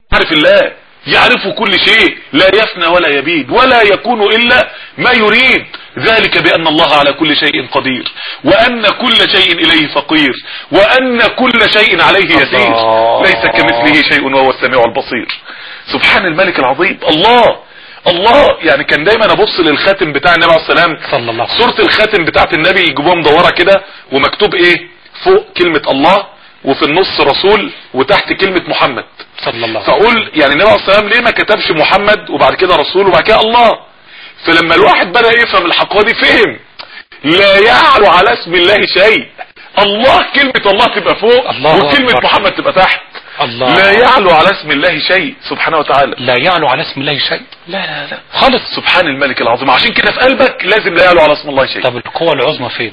عارف الله يعرف كل شيء لا يفنى ولا يبيد ولا يكون إلا ما يريد ذلك بأن الله على كل شيء قدير وأن كل شيء إليه فقير وأن كل شيء عليه يسير ليس كمثله شيء وهو السميع البصير سبحان الملك العظيم الله الله يعني كان دايما ابص للخاتم بتاع النبي عليه السلام صلى الله عليه وسلم صورة الخاتم بتاعت النبي يجيبوها مدورة كده ومكتوب ايه فوق كلمة الله وفي النص رسول وتحت كلمة محمد صلى الله عليه وسلم فاقول يعني النبي عليه السلام ليه ما كتبش محمد وبعد كده رسول وبعد كده الله فلما الواحد بدأ يفهم الحقيقة دي فهم لا يعلو على اسم الله شيء الله كلمة الله تبقى فوق الله وكلمة أكبر. محمد تبقى تحت الله لا يعلو على اسم الله شيء سبحانه وتعالى لا يعلو على اسم الله شيء لا لا لا خالص سبحان الملك العظيم عشان كده في قلبك لازم لا يعلو على اسم الله شيء طب القوة العظمى فين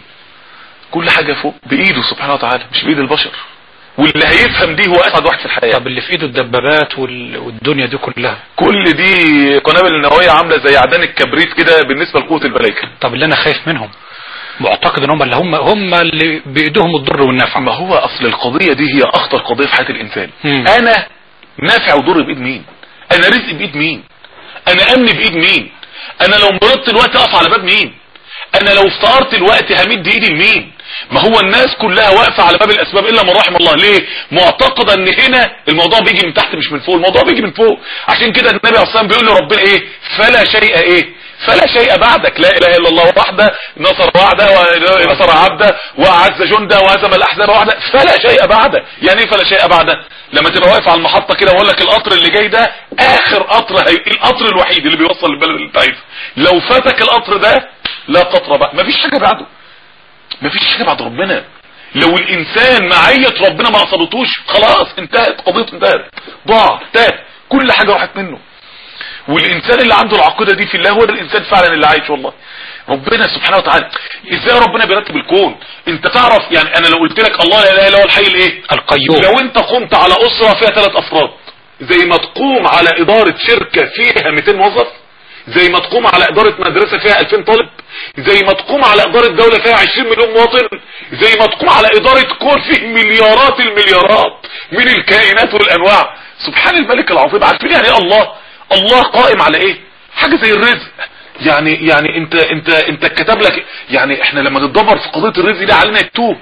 كل حاجة فوق بإيده سبحانه وتعالى مش بإيد البشر واللي هيفهم دي هو أسعد واحد في الحياة طب اللي في ايده الدبابات وال... والدنيا دي كلها كل دي قنابل النووية عاملة زي عدان الكبريت كده بالنسبة لقوة الملائكة طب اللي انا خايف منهم معتقد ان هم اللي هم هم اللي بايدهم الضر والنفع ما هو أصل القضية دي هي أخطر قضية في حياة الإنسان مم. أنا نافع وضر بإيد مين أنا رزق بإيد مين أنا أمن بإيد مين أنا لو مرضت الوقت أقف على باب مين أنا لو افتقرت الوقت همد إيدي لمين ما هو الناس كلها واقفة على باب الأسباب إلا من رحم الله ليه معتقدة أن هنا الموضوع بيجي من تحت مش من فوق الموضوع بيجي من فوق عشان كده النبي عليه الصلاة والسلام بيقول لربنا إيه فلا شيء إيه فلا شيء بعدك لا اله الا الله وحده نصر وعده ونصر عبده واعز جنده وهزم الاحزاب وحده فلا شيء بعده يعني ايه فلا شيء بعده لما تبقى واقف على المحطه كده واقول لك القطر اللي جاي ده اخر قطر هي القطر الوحيد اللي بيوصل للبلد اللي انت عايزه لو فاتك القطر ده لا قطر بقى مفيش حاجه بعده مفيش حاجه بعد ربنا لو الانسان معية ربنا ما اصابتوش خلاص انتهت قضيته انتهت ضاع تاه كل حاجه راحت منه والانسان اللي عنده العقيده دي في الله هو ده الانسان فعلا اللي عايش والله ربنا سبحانه وتعالى ازاي ربنا بيرتب الكون انت تعرف يعني انا لو قلت لك الله لا اله الا هو الحي الايه القيوم لو انت قمت على اسره فيها ثلاث افراد زي ما تقوم على اداره شركه فيها 200 موظف زي ما تقوم على اداره مدرسه فيها 2000 طالب زي ما تقوم على اداره دوله فيها 20 مليون مواطن زي ما تقوم على اداره كون فيه مليارات المليارات من الكائنات والانواع سبحان الملك العظيم عارفين يعني ايه الله الله قائم على ايه حاجه زي الرزق يعني يعني انت انت انت كتب لك يعني احنا لما نتدبر في قضيه الرزق دي علينا التوب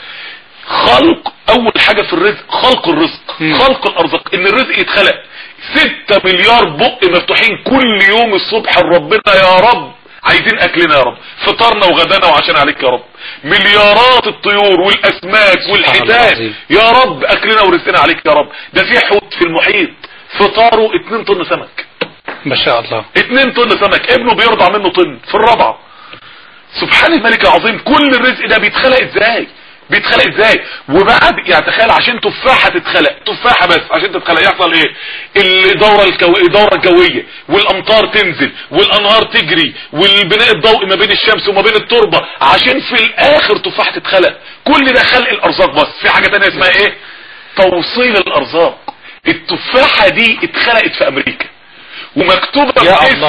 خلق اول حاجة في الرزق خلق الرزق مم. خلق الارزاق ان الرزق يتخلق ستة مليار بق مفتوحين كل يوم الصبح لربنا يا رب عايزين اكلنا يا رب فطرنا وغدانا وعشان عليك يا رب مليارات الطيور والاسماك والحيتان العظيم. يا رب اكلنا ورزقنا عليك يا رب ده في حوت في المحيط فطاره 2 طن سمك ما شاء الله 2 طن سمك ابنه بيرضع منه طن في الرضعه سبحان الملك العظيم كل الرزق ده بيتخلق ازاي بيتخلق ازاي وبعد يعني تخيل عشان تفاحة تتخلق تفاحة بس عشان تتخلق يحصل ايه الدورة الكو... الدورة الجوية والامطار تنزل والانهار تجري والبناء الضوئي ما بين الشمس وما بين التربة عشان في الاخر تفاحة تتخلق كل ده خلق الارزاق بس في حاجة تانية اسمها ايه توصيل الارزاق التفاحة دي اتخلقت في امريكا ومكتوبة يا باسم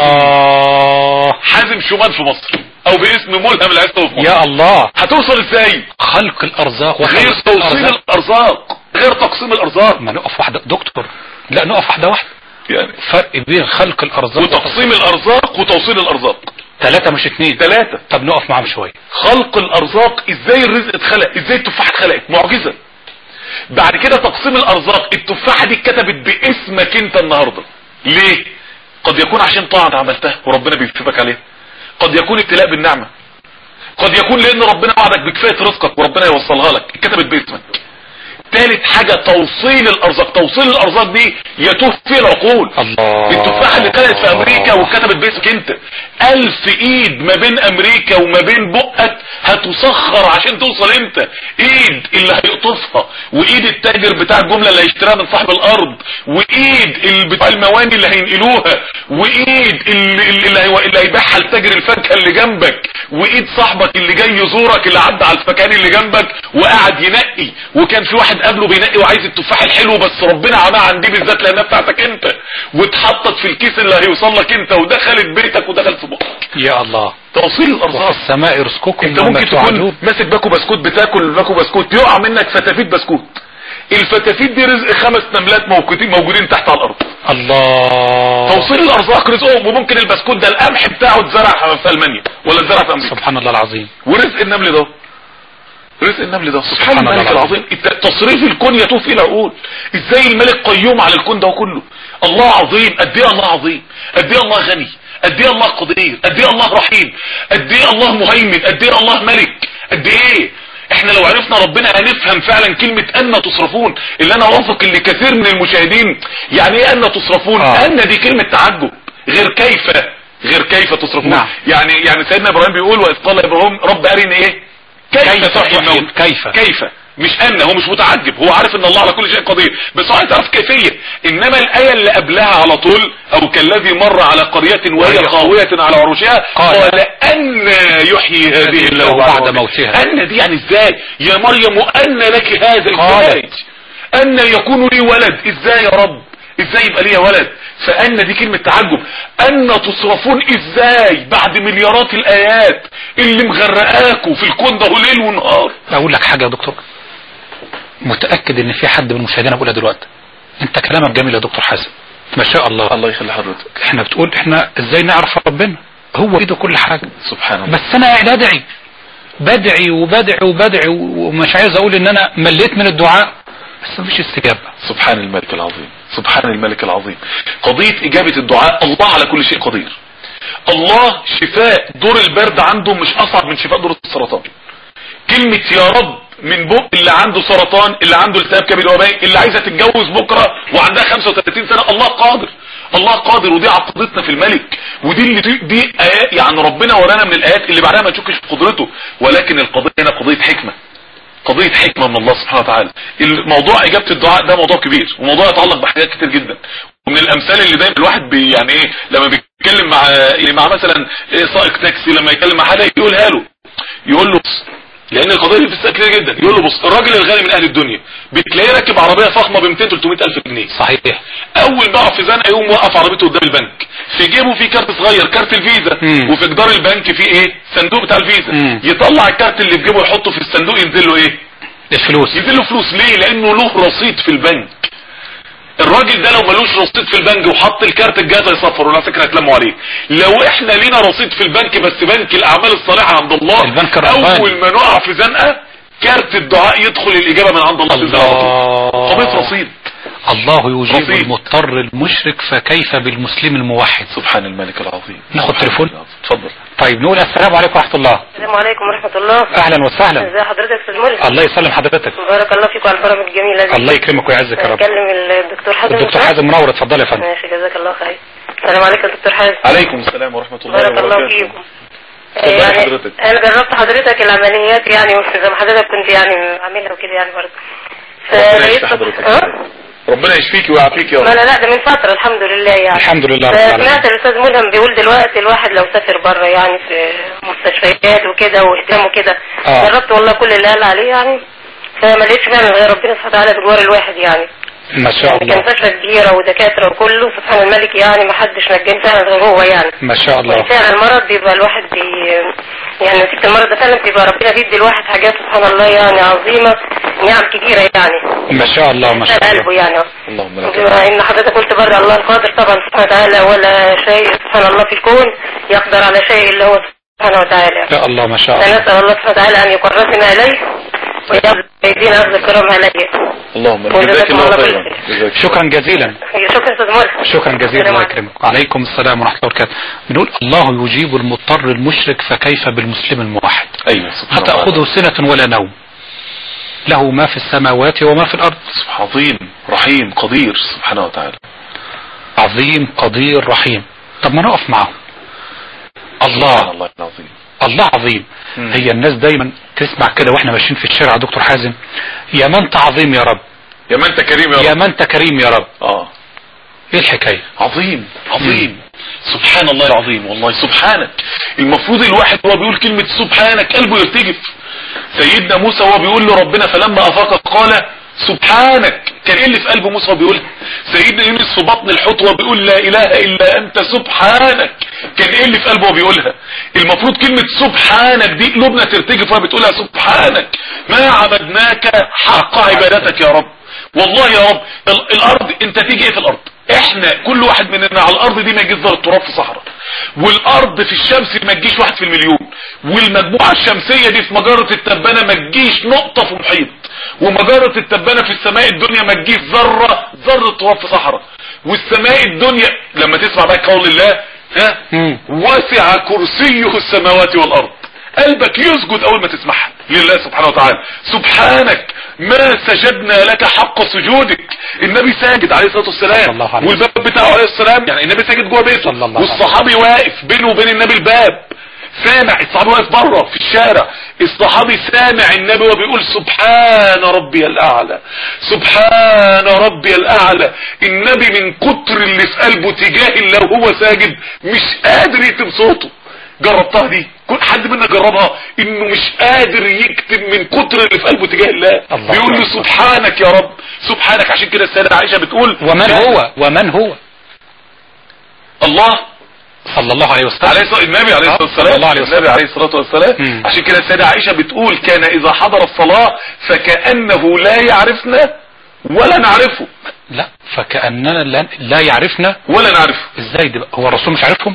الله حازم شومان في مصر او باسم ملهم العسل في مصر يا الله هتوصل ازاي خلق الارزاق غير وخلق توصيل الارزاق الارزاق غير تقسيم الارزاق ما نقف واحدة دكتور لا نقف واحدة واحدة يعني فرق بين خلق الارزاق وتقسيم الارزاق وتوصيل الارزاق ثلاثة مش اتنين ثلاثة طب نقف معاهم شوية خلق الارزاق ازاي الرزق اتخلق ازاي التفاحة اتخلقت معجزة بعد كده تقسيم الارزاق التفاحة دي اتكتبت باسمك انت النهاردة ليه قد يكون عشان طاعة انت عملتها وربنا بيكتبك عليها قد يكون ابتلاء بالنعمة قد يكون لان ربنا وعدك بكفاية رزقك وربنا يوصلها لك اتكتبت باسمك ثالث حاجة توصيل الارزاق توصيل الارزاق دي يتوه فيه العقول الله التفاحة اللي كانت في امريكا وكتبت باسمك انت الف ايد ما بين امريكا وما بين بقك هتسخر عشان توصل انت ايد اللي هيقطفها وايد التاجر بتاع الجملة اللي هيشتريها من صاحب الارض وايد ال- بتاع المواني اللي هينقلوها وايد اللي, اللي, هي- اللي هيبيعها لتاجر الفاكهة اللي جنبك وايد صاحبك اللي جاي يزورك اللي عدى على الفكان اللي جنبك وقاعد ينقي وكان في واحد قبله بينقي وعايز التفاح الحلو بس ربنا عماها عن دي بالذات لانها بتاعتك انت واتحطت في الكيس اللي هيوصل لك انت ودخلت بيتك ودخلت في بقك يا الله توصيل وفي الارزاق السماء رزقكم انت وما ممكن توعدون تكون ماسك باكو بسكوت بتاكل باكو بسكوت يقع منك فتافيت بسكوت الفتافيت دي رزق خمس نملات موجودين موجودين تحت على الارض الله توصيل الارزاق رزقهم وممكن البسكوت ده القمح بتاعه اتزرع في المانيا ولا اتزرع في امريكا سبحان الله العظيم ورزق النمل ده رزق النمل ده سبحان, سبحان الله الملك العظيم. العظيم الت- تصريف الكون يطوف الى العقول ازاي الملك قيوم على الكون ده كله الله عظيم قد ايه الله عظيم قد ايه الله غني قد ايه الله قدير قد ايه الله رحيم قد ايه الله مهيمن قد ايه الله ملك قد ايه احنا لو عرفنا ربنا هنفهم فعلا كلمة ان تصرفون اللي انا واثق ان كثير من المشاهدين يعني ايه ان تصرفون آه. ان دي كلمة تعجب غير كيف غير كيف تصرفون نعم. يعني يعني سيدنا ابراهيم بيقول واذ قال ابراهيم رب ارني ايه كيف كيف تحيي تحيي- الموت كيف؟ كيف مش ان هو مش متعجب هو عارف ان الله على كل شيء قدير بس هو عايز يعرف كيفيه انما الايه اللي قبلها على طول او كالذي مر على قريه وهي وهي خاويه على عروشها قال قال ان يحيي هذه الله بعد موتها. ان دي يعني ازاي يا مريم ان لك هذا قالت. ازاي ان يكون لي ولد ازاي يا رب ازاي يبقى لي ولد فان دي كلمة تعجب ان تصرفون ازاي بعد مليارات الايات اللي مغرقاكوا في الكون ده ليل ونهار اقول لك حاجة يا دكتور متأكد ان في حد من مشاهدينا بيقولها دلوقتي انت كلامك جميل يا دكتور حازم ما شاء الله الله يخلي حضرتك احنا بتقول احنا ازاي نعرف ربنا هو ايده كل حاجة سبحان الله بس انا قاعد ادعي بدعي وبدعي وبدعي ومش عايز اقول ان انا مليت من الدعاء بس مفيش استجابة سبحان الملك العظيم سبحان الملك العظيم قضية اجابة الدعاء الله على كل شيء قدير الله شفاء دور البرد عنده مش اصعب من شفاء دور السرطان كلمة يا رب من بق اللي عنده سرطان اللي عنده التهاب كبد وباقي اللي عايزة تتجوز بكرة وعندها 35 سنة الله قادر الله قادر ودي عقيدتنا في الملك ودي اللي دي, دي آيات يعني ربنا ورانا من الايات اللي بعدها ما تشكش في قدرته ولكن القضية هنا قضية حكمة قضية حكمة من الله سبحانه وتعالى الموضوع إجابة الدعاء ده موضوع كبير وموضوع يتعلق بحاجات كتير جدا ومن الأمثال اللي دايما الواحد بي يعني إيه لما بيتكلم مع مع مثلا إيه سائق تاكسي لما يتكلم مع حد يقولها له يقول له بص لأن القضية دي بتستاهل كتير جدا يقول له بص الراجل الغني من أهل الدنيا بتلاقيه راكب عربية فخمة ب 200 300 ألف جنيه صحيح اول ما يقع في زنقه يقوم موقف عربيته قدام البنك في جيبه في كارت صغير كارت الفيزا مم. وفي جدار البنك في ايه صندوق بتاع الفيزا مم. يطلع الكارت اللي في جيبه يحطه في الصندوق ينزل له ايه الفلوس ينزل له فلوس ليه لانه له رصيد في البنك الراجل ده لو ملوش رصيد في البنك وحط الكارت الجاهز هيصفر والناس كده هيتلموا عليه لو احنا لينا رصيد في البنك بس بنك الاعمال الصالحه عند الله البنك الرباني. اول ما نقع في زنقه كارت الدعاء يدخل الاجابه من عند الله تنزل على طول قضيه رصيد الله يجيب رصيد. المضطر المشرك فكيف بالمسلم الموحد سبحان الملك العظيم ناخد سبحان تليفون؟ الله. اتفضل طيب نقول السلام عليكم ورحمة الله السلام عليكم ورحمة الله اهلا وسهلا ازي حضرتك استاذ مولى الله يسلم حضرتك بارك الله فيكم على البرامج الجميلة دي الله يكرمك ويعزك يا رب اكلم الدكتور حازم الدكتور صح؟ حازم منور اتفضل يا فندم ماشي جزاك الله خير السلام عليكم يا دكتور حازم عليكم السلام ورحمة الله بارك الله وبركاته فيكم اتفضلي يعني حضرتك. انا جربت حضرتك العمليات يعني زي ما حضرتك كنت يعني عاملها وكده يعني برضه ربنا فلقيت يشفي حضرتك. اه ربنا يشفيك ويعافيك يا ما رب لا لا ده من فترة الحمد لله يعني الحمد لله رب العالمين سمعت الاستاذ ملهم بيقول دلوقتي الواحد لو سافر بره يعني في مستشفيات وكده واهتمام وكده آه. جربت والله كل اللي قال عليه يعني فما لقيتش فعلا غير ربنا سبحانه وتعالى بجوار الواحد يعني ما شاء يعني كان الله مستشفى كبيرة ودكاترة وكله سبحان الملك يعني ما حدش نجاني فعلا غير هو يعني ما شاء الله فعلا المرض بيبقى الواحد بي يعني نتيجة المرض ده فعلا بيبقى ربنا بيدي الواحد حاجات سبحان الله يعني عظيمة نعم كبيرة يعني ما شاء الله ما شاء قلبه الله يعني اللهم لك بما ان حضرتك قلت بره الله القادر طبعا سبحانه وتعالى ولا شيء سبحان الله في الكون يقدر على شيء اللي هو سبحانه وتعالى يا الله ما شاء الله فنسأل الله سبحانه وتعالى ان يقربنا اليه ويأخذ بيدينا اخذ الكرام عليه اللهم لك وجزاكم جزاك الله الله خيرا خير. جزاك شكرا جزيلا شكرا استاذ مولى شكرا جزيلا السلام الله عليكم. يكرمك وعليكم السلام ورحمة الله وبركاته بنقول الله يجيب المضطر المشرك فكيف بالمسلم الموحد ايوه سبحان الله هتأخذه سنة ولا نوم له ما في السماوات وما في الأرض عظيم رحيم قدير سبحانه وتعالى عظيم قدير رحيم طب ما نقف معه سبحان الله الله العظيم الله عظيم مم. هي الناس دايما تسمع كده واحنا ماشيين في الشارع يا دكتور حازم يا من انت عظيم يا رب يا ما انت كريم يا يا رب من انت كريم يا رب اه ايه الحكاية عظيم عظيم سبحان الله العظيم والله سبحانك المفروض الواحد هو بيقول كلمة سبحانك قلبه يرتجف سيدنا موسى هو بيقول له ربنا فلما افاق قال سبحانك كان ايه اللي في قلب موسى وهو بيقولها سيدنا يونس في بطن الحوت وهو بيقول لا اله الا انت سبحانك كان ايه اللي في قلبه وهو بيقولها المفروض كلمة سبحانك دي قلوبنا ترتجف وهي بتقولها سبحانك ما عبدناك حق عبادتك يا رب والله يا رب ال- الارض انت تيجي ايه في الارض احنا كل واحد مننا على الارض دي ما يجيش ذره تراب في صحراء والارض في الشمس ما تجيش واحد في المليون والمجموعه الشمسيه دي في مجره التبانه ما تجيش نقطه في محيط ومجره التبانه في السماء الدنيا ما تجيش ذره ذره تراب في صحراء والسماء الدنيا لما تسمع بقى قول الله ها مم. وسع كرسيه السماوات والارض قلبك يسجد اول ما تسمعها لله سبحانه وتعالى سبحانك ما سجدنا لك حق سجودك النبي ساجد عليه الصلاه صلى والسلام الله عليه والباب بتاعه عليه السلام يعني النبي ساجد جوه بيته صلى الله عليه والصحابي واقف بينه وبين النبي الباب سامع الصحابي واقف بره في الشارع الصحابي سامع النبي وبيقول سبحان ربي الاعلى سبحان ربي الاعلى النبي من كتر اللي في قلبه تجاه الله وهو ساجد مش قادر يكتب صوته جربتها دي كل حد منا جربها انه مش قادر يكتب من كتر اللي في قلبه تجاه الله, الله بيقول له أكبر. سبحانك يا رب سبحانك عشان كده السيدة عائشة بتقول ومن لا- هو ومن هو الله صلى الله عليه وسلم عليه الصلاة النبي عليه الصلاة صلى الله والسلام عليه وسلم. النبي عليه الصلاة والسلام مم. عشان كده السيدة عائشة بتقول كان إذا حضر الصلاة فكأنه لا يعرفنا ولا نعرفه لا فكأننا لا, لا يعرفنا ولا نعرفه ازاي ده بقى؟ هو الرسول مش عارفهم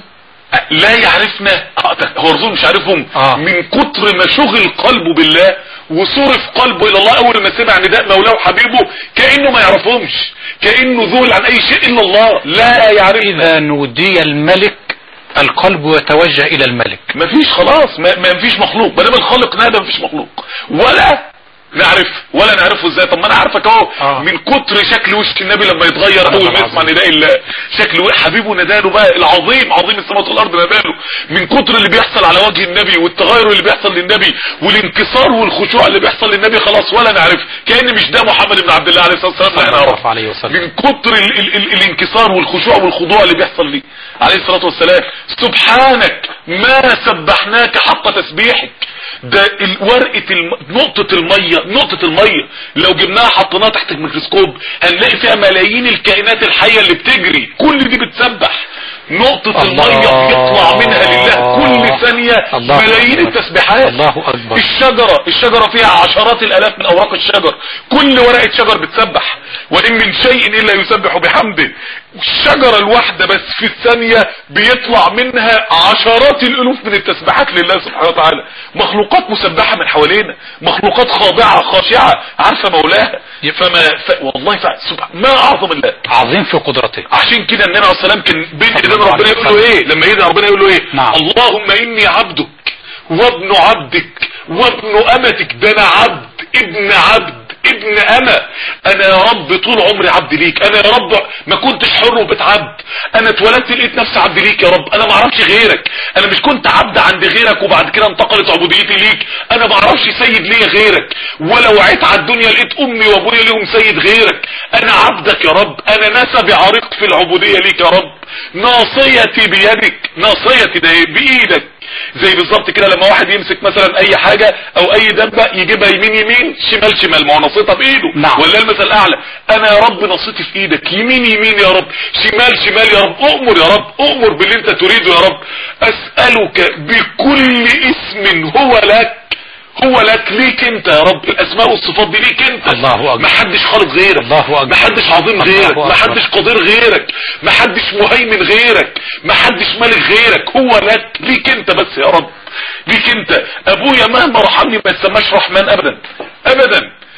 لا يعرفنا آه، ده هو الرسول مش عارفهم آه. من كتر ما شغل قلبه بالله وصرف قلبه الى الله اول ما سمع نداء مولاه وحبيبه كانه ما يعرفهمش كانه ذهل عن اي شيء الا الله لا يعرفنا اذا نودي الملك القلب يتوجه الى الملك مفيش خلاص ما ما فيش مخلوق ما دام الخالق نادى مفيش مخلوق ولا نعرف ولا نعرفه ازاي طب ما انا عارفك اهو آه. من كتر شكل وش النبي لما يتغير اول ما العظيم. يسمع نداء الله شكل و- حبيبه نداله بقى العظيم عظيم السماوات والارض نداله من كتر اللي بيحصل على وجه النبي والتغير اللي بيحصل للنبي والانكسار والخشوع اللي بيحصل للنبي خلاص ولا نعرف كان مش ده محمد بن عبد الله عليه الصلاه والسلام لا صلى نعرف الله عليه وسلم من كتر ال ال ال الانكسار والخشوع والخضوع اللي بيحصل ليه عليه الصلاة والسلام سبحانك ما سبحناك حق تسبيحك ده ال- ورقة الم... نقطة المية نقطة المية لو جبناها حطيناها تحت الميكروسكوب هنلاقي فيها ملايين الكائنات الحية اللي بتجري كل دي بتسبح نقطة الله. المية يطلع منها لله كل ثانية الله ملايين أكبر. التسبيحات الله أكبر. الشجرة الشجرة فيها عشرات الالاف من اوراق الشجر كل ورقة شجر بتسبح وان من شيء الا يسبح بحمده الشجرة الواحدة بس في الثانية بيطلع منها عشرات الالوف من التسبيحات لله سبحانه وتعالى مخلوقات مسبحة من حوالينا مخلوقات خاضعة خاشعة عارفة مولاها فما ف... والله ف... سبحان ما اعظم الله عظيم في قدرته عشان كده النبي عليه الصلاه والسلام كان بين صلى ايدين الله ربنا عليه يقول له وسلم. ايه لما يدعي ربنا يقول له ايه نعم. اللهم اني عبدك وابن عبدك وابن امتك ده انا عبد ابن عبد ابن انا انا يا رب طول عمري عبد ليك انا يا رب ما كنتش حر وبيت عبد انا اتولدت لقيت نفسي عبد ليك يا رب انا ما اعرفش غيرك انا مش كنت عبد عند غيرك وبعد كده انتقلت عبوديتي ليك انا ما اعرفش سيد ليا غيرك ولو عيت على الدنيا لقيت امي وابويا ليهم سيد غيرك انا عبدك يا رب انا نسبي عريق في العبودية ليك يا رب ناصيتي بيدك ناصيتي ده إيه؟ بايدك زي بالظبط كده لما واحد يمسك مثلا اي حاجة او اي دبة يجيبها يمين يمين شمال شمال ما هو نصيتها بايده نعم. ولا المثل الاعلى انا يا رب نصيتي في ايدك يمين يمين يا رب شمال شمال يا رب اؤمر يا رب اؤمر باللي انت تريده يا رب اسألك بكل اسم هو لك هو لك ليك انت يا رب الاسماء والصفات دي ليك انت الله أكبر. محدش خالق غيرك الله أكبر. محدش عظيم الله غيرك أكبر. محدش قدير غيرك محدش مهيمن غيرك محدش ملك غيرك هو لك ليك انت بس يا رب ليك انت ابويا مهما رحمني ما يتسماش رحمن ابدا ابدا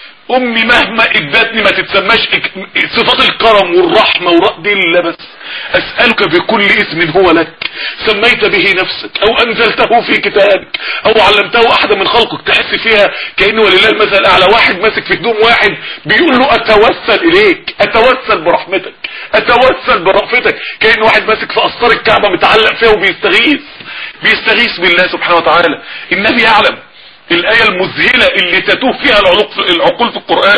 امي مهما ادتني ما تتسماش اك- صفات الكرم والرحمة والرأ دي الا بس اسألك بكل اسم هو لك سميت به نفسك او انزلته في كتابك او علمته احدا من خلقك تحس فيها كأنه ولله المثل الاعلى واحد ماسك في هدوم واحد بيقول له اتوسل اليك اتوسل برحمتك اتوسل برأفتك كأن واحد ماسك في اسطار الكعبة متعلق فيها وبيستغيث بيستغيث بالله سبحانه وتعالى النبي يعلم الآية المذهلة اللي تتوه فيها العلوق في العقول في القرآن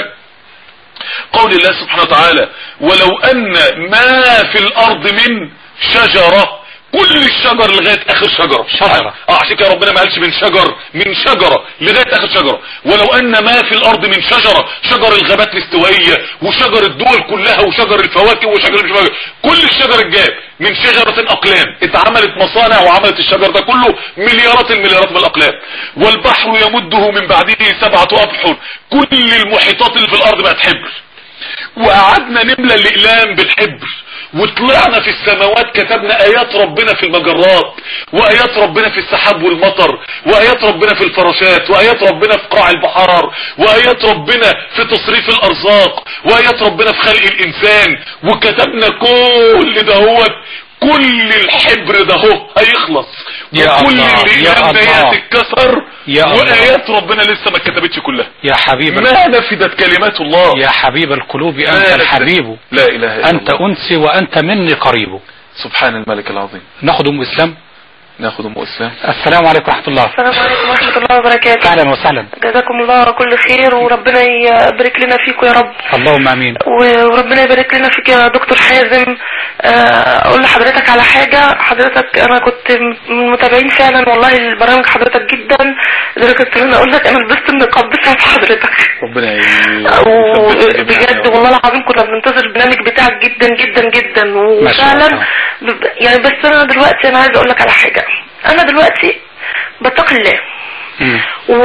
قول الله سبحانه وتعالى ولو أن ما في الأرض من شجرة كل الشجر لغاية آخر شجرة شجرة. اه عشان كده ربنا ما قالش من شجر من شجرة لغاية آخر شجرة ولو أن ما في الأرض من شجرة شجر الغابات الاستوائية وشجر الدول كلها وشجر الفواكه وشجر الفواكه كل الشجر الجاب من شجرة أقلام اتعملت مصانع وعملت الشجر ده كله مليارات المليارات من الأقلام والبحر يمده من بعده سبعة أبحر كل المحيطات اللي في الأرض بقت حبر وقعدنا نملى الاقلام بالحبر وطلعنا في السماوات كتبنا ايات ربنا في المجرات وايات ربنا في السحاب والمطر وايات ربنا في الفراشات وايات ربنا في قاع البحار وايات ربنا في تصريف الارزاق وايات ربنا في خلق الانسان وكتبنا كل دهوت كل الحبر ده هو هيخلص يا وكل الله، اللي يا قدام ده الله. هتتكسر يا الله. وايات ربنا لسه ما اتكتبتش كلها يا حبيب ال- ما نفدت كلمات الله يا حبيب القلوب ما أنت نفدت. الحبيب لا اله الا أنت الله أنسي وأنت مني قريب سبحان الملك العظيم ناخد أم إسلام ناخد ام اسلام السلام عليكم ورحمة الله السلام عليكم ورحمة الله وبركاته أهلا وسهلا جزاكم الله كل خير وربنا يبارك لنا فيكم يا رب اللهم آمين و- وربنا يبارك لنا فيك يا دكتور حازم آه، اقول لحضرتك على حاجة حضرتك انا كنت من المتابعين فعلا والله البرامج حضرتك جدا لدرجة ان انا اقول لك انا لبست النقاب بسبب حضرتك ربنا يثبتنا جميعاً يا بجد رب. والله العظيم كنا بننتظر البرنامج بتاعك جدا جدا جدا ما شاء الله. وفعلا ب- يعني بس انا دلوقتي انا عايزه اقول لك على حاجه انا دلوقتي بتقي الله مم.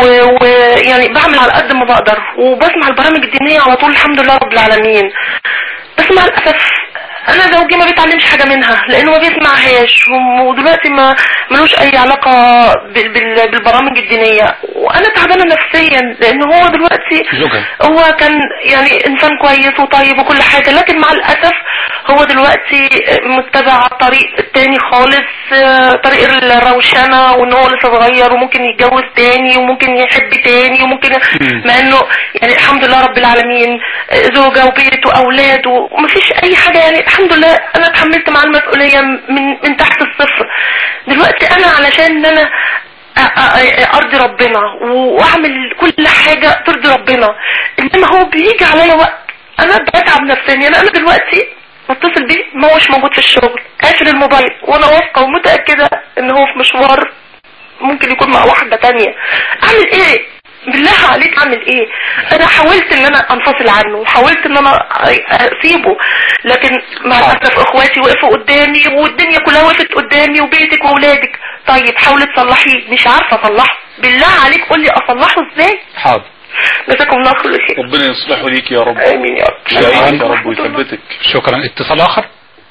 ويعني بعمل على قد ما بقدر وبسمع البرامج الدينية على طول الحمد لله رب العالمين بس مع الأسف أنا زوجي ما بيتعلمش حاجة منها لأنه ما بيسمعهاش ودلوقتي ما ملوش أي علاقة بال- بال- بالبرامج الدينية وأنا تعبانة نفسيا لأن هو دلوقتي زوجها. هو كان يعني إنسان كويس وطيب وكل حاجة لكن مع الأسف هو دلوقتي متبع طريق تاني خالص آه، طريق الروشنة وان هو لسه صغير وممكن يتجوز تاني وممكن يحب تاني وممكن مم. مع انه يعني الحمد لله رب العالمين آه، زوجة وبيت واولاد ومفيش اي حاجة يعني الحمد لله انا اتحملت مع المسؤولية من من تحت الصفر دلوقتي انا علشان ان انا أ- أ- ارضي ربنا واعمل كل حاجة ترضي ربنا انما هو بيجي عليا وقت انا بتعب نفسيا يعني انا دلوقتي متصل بيه ما هوش موجود في الشغل قافل الموبايل وانا واثقه ومتاكده ان هو في مشوار ممكن يكون مع واحده تانية اعمل ايه بالله عليك اعمل ايه انا حاولت ان انا انفصل عنه وحاولت ان انا اسيبه لكن مع الاسف اخواتي وقفوا قدامي والدنيا كلها وقفت قدامي وبيتك واولادك طيب حاولي تصلحيه مش عارفه اصلحه بالله عليك قولي اصلحه ازاي حاضر جزاكم الله كل خير ربنا يصلحه ليك يا رب امين يا رب يعينك يا رب ويثبتك شكرا اتصال آخر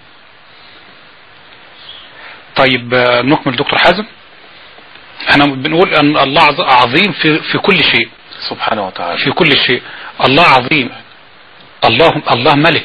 طيب آه، نكمل دكتور حازم احنا بنقول ان الله عظ- عظيم في في كل شيء سبحانه وتعالى في كل شيء الله عظيم الله الله ملك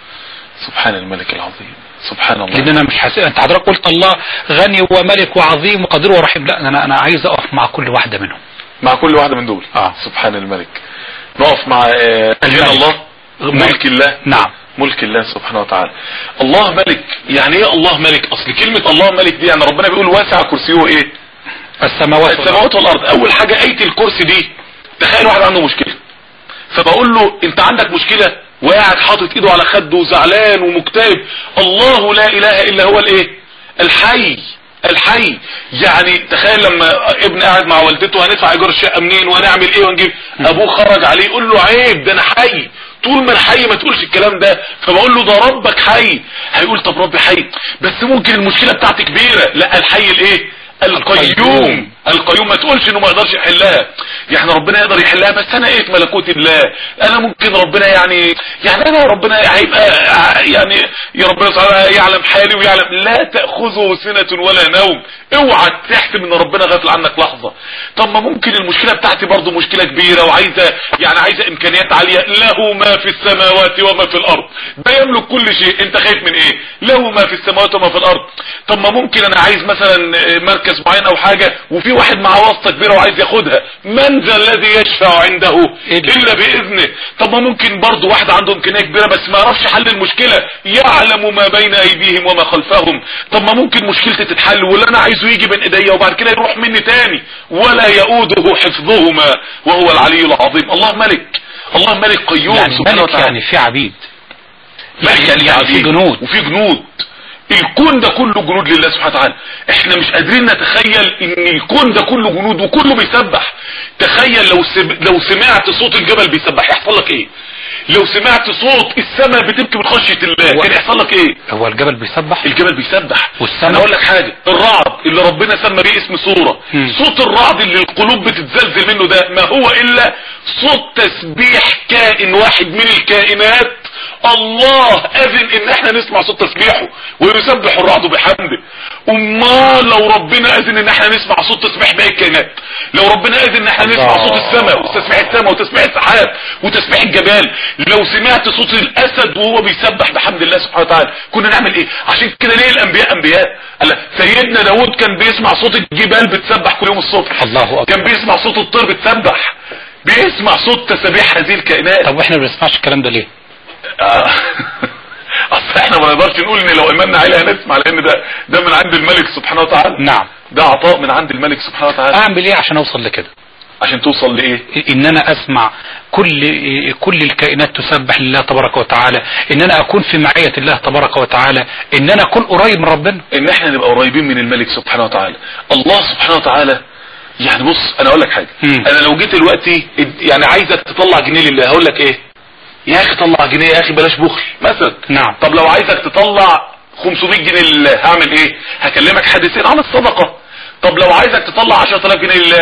سبحان الملك العظيم سبحان الله لان انا مش حاسس انت حضرتك قلت الله غني وملك وعظيم وقدير ورحيم لا انا انا عايز اقف مع كل واحده منهم مع كل واحدة من دول آه. سبحان الملك نقف مع آه، الملك. غنى الله ملك الله نعم ملك الله سبحانه وتعالى الله ملك يعني ايه الله ملك اصل كلمة الله ملك دي يعني ربنا بيقول واسع كرسيه ايه السماوات السماوات والارض اول حاجة اية الكرسي دي تخيل واحد عنده مشكلة فبقول له انت عندك مشكلة وقاعد حاطط ايده على خده وزعلان ومكتئب الله لا اله الا هو الايه الحي الحي يعني تخيل لما ابن قاعد مع والدته هندفع ايجار الشقه منين وهنعمل ايه ونجيب ابوه خرج عليه يقول له عيب ده انا حي طول ما انا حي ما تقولش الكلام ده فبقول له ده ربك حي هيقول طب ربي حي بس ممكن المشكله بتاعتي كبيره لا الحي الايه القيوم القيوم ما تقولش انه ما يقدرش يحلها يعني ربنا يقدر يحلها بس انا ايه في ملكوت الله انا ممكن ربنا يعني يعني انا ربنا هيبقى يعني يا ربنا تعالى يعلم حالي ويعلم لا تاخذه سنه ولا نوم اوعى تحسب ان ربنا غافل عنك لحظه طب ما ممكن المشكله بتاعتي برضو مشكله كبيره وعايزه يعني عايزه امكانيات عاليه له ما في السماوات وما في الارض ده يملك كل شيء انت خايف من ايه له ما في السماوات وما في الارض طب ما ممكن انا عايز مثلا مركز معين او حاجه وفي واحد معاه واسطه كبيره وعايز ياخدها من ذا الذي يشفع عنده الا باذنه طب ما ممكن برضو واحد عنده امكانيه كبيره بس ما يعرفش حل المشكله يعلم ما بين ايديهم وما خلفهم طب ما ممكن مشكلتي تتحل واللي انا عايزه يجي بين ايديا وبعد كده يروح مني تاني ولا يؤوده حفظهما وهو العلي العظيم الله ملك الله ملك قيوم يعني سبحانه ملك وتعالى يعني في عبيد ملك يعني, يعني في عبيد جنود. وفي جنود الكون ده كله جنود لله سبحانه وتعالى احنا مش قادرين نتخيل ان الكون ده كله جنود وكله بيسبح تخيل لو سب... لو سمعت صوت الجبل بيسبح يحصل لك ايه لو سمعت صوت السماء بتبكي من خشيه الله هو- كان يحصل لك ايه هو الجبل بيسبح الجبل بيسبح والسماء؟ انا اقول لك حاجه الرعد اللي ربنا سمى بيه اسم سوره مم. صوت الرعد اللي القلوب بتتزلزل منه ده ما هو الا صوت تسبيح كائن واحد من الكائنات الله اذن ان احنا نسمع صوت تسبيحه ويسبح الرعد بحمده امال لو ربنا اذن ان احنا نسمع صوت تسبيح باقي الكائنات لو ربنا اذن ان احنا نسمع الله. صوت السماء وتسبيح السماء وتسبيح السحاب وتسبيح الجبال لو سمعت صوت الاسد وهو بيسبح بحمد الله سبحانه وتعالى كنا نعمل ايه عشان كده ليه الانبياء انبياء قال لك سيدنا داود كان بيسمع صوت الجبال بتسبح كل يوم الصبح الله أكبر. كان بيسمع صوت الطير بتسبح بيسمع صوت تسابيح هذه الكائنات طب واحنا ما بنسمعش الكلام ده ليه آه. اصل احنا ما نقدرش نقول ان لو ايماننا عليه هنسمع لان ده ده من عند الملك سبحانه وتعالى نعم ده عطاء من عند الملك سبحانه وتعالى اعمل ايه عشان اوصل لكده عشان توصل لايه ان انا اسمع كل كل الكائنات تسبح لله تبارك وتعالى ان انا اكون في معية الله تبارك وتعالى ان انا اكون قريب من ربنا ان احنا نبقى قريبين من الملك سبحانه وتعالى الله سبحانه وتعالى يعني بص انا اقول لك حاجه مم. انا لو جيت دلوقتي يعني عايزك تطلع جنيه لله هقول لك ايه يا اخي طلع جنيه يا اخي بلاش بخل مثلا نعم. طب لو عايزك تطلع 500 جنيه لله هعمل ايه هكلمك حديثين عن الصدقه طب لو عايزك تطلع 10000 جنيه لله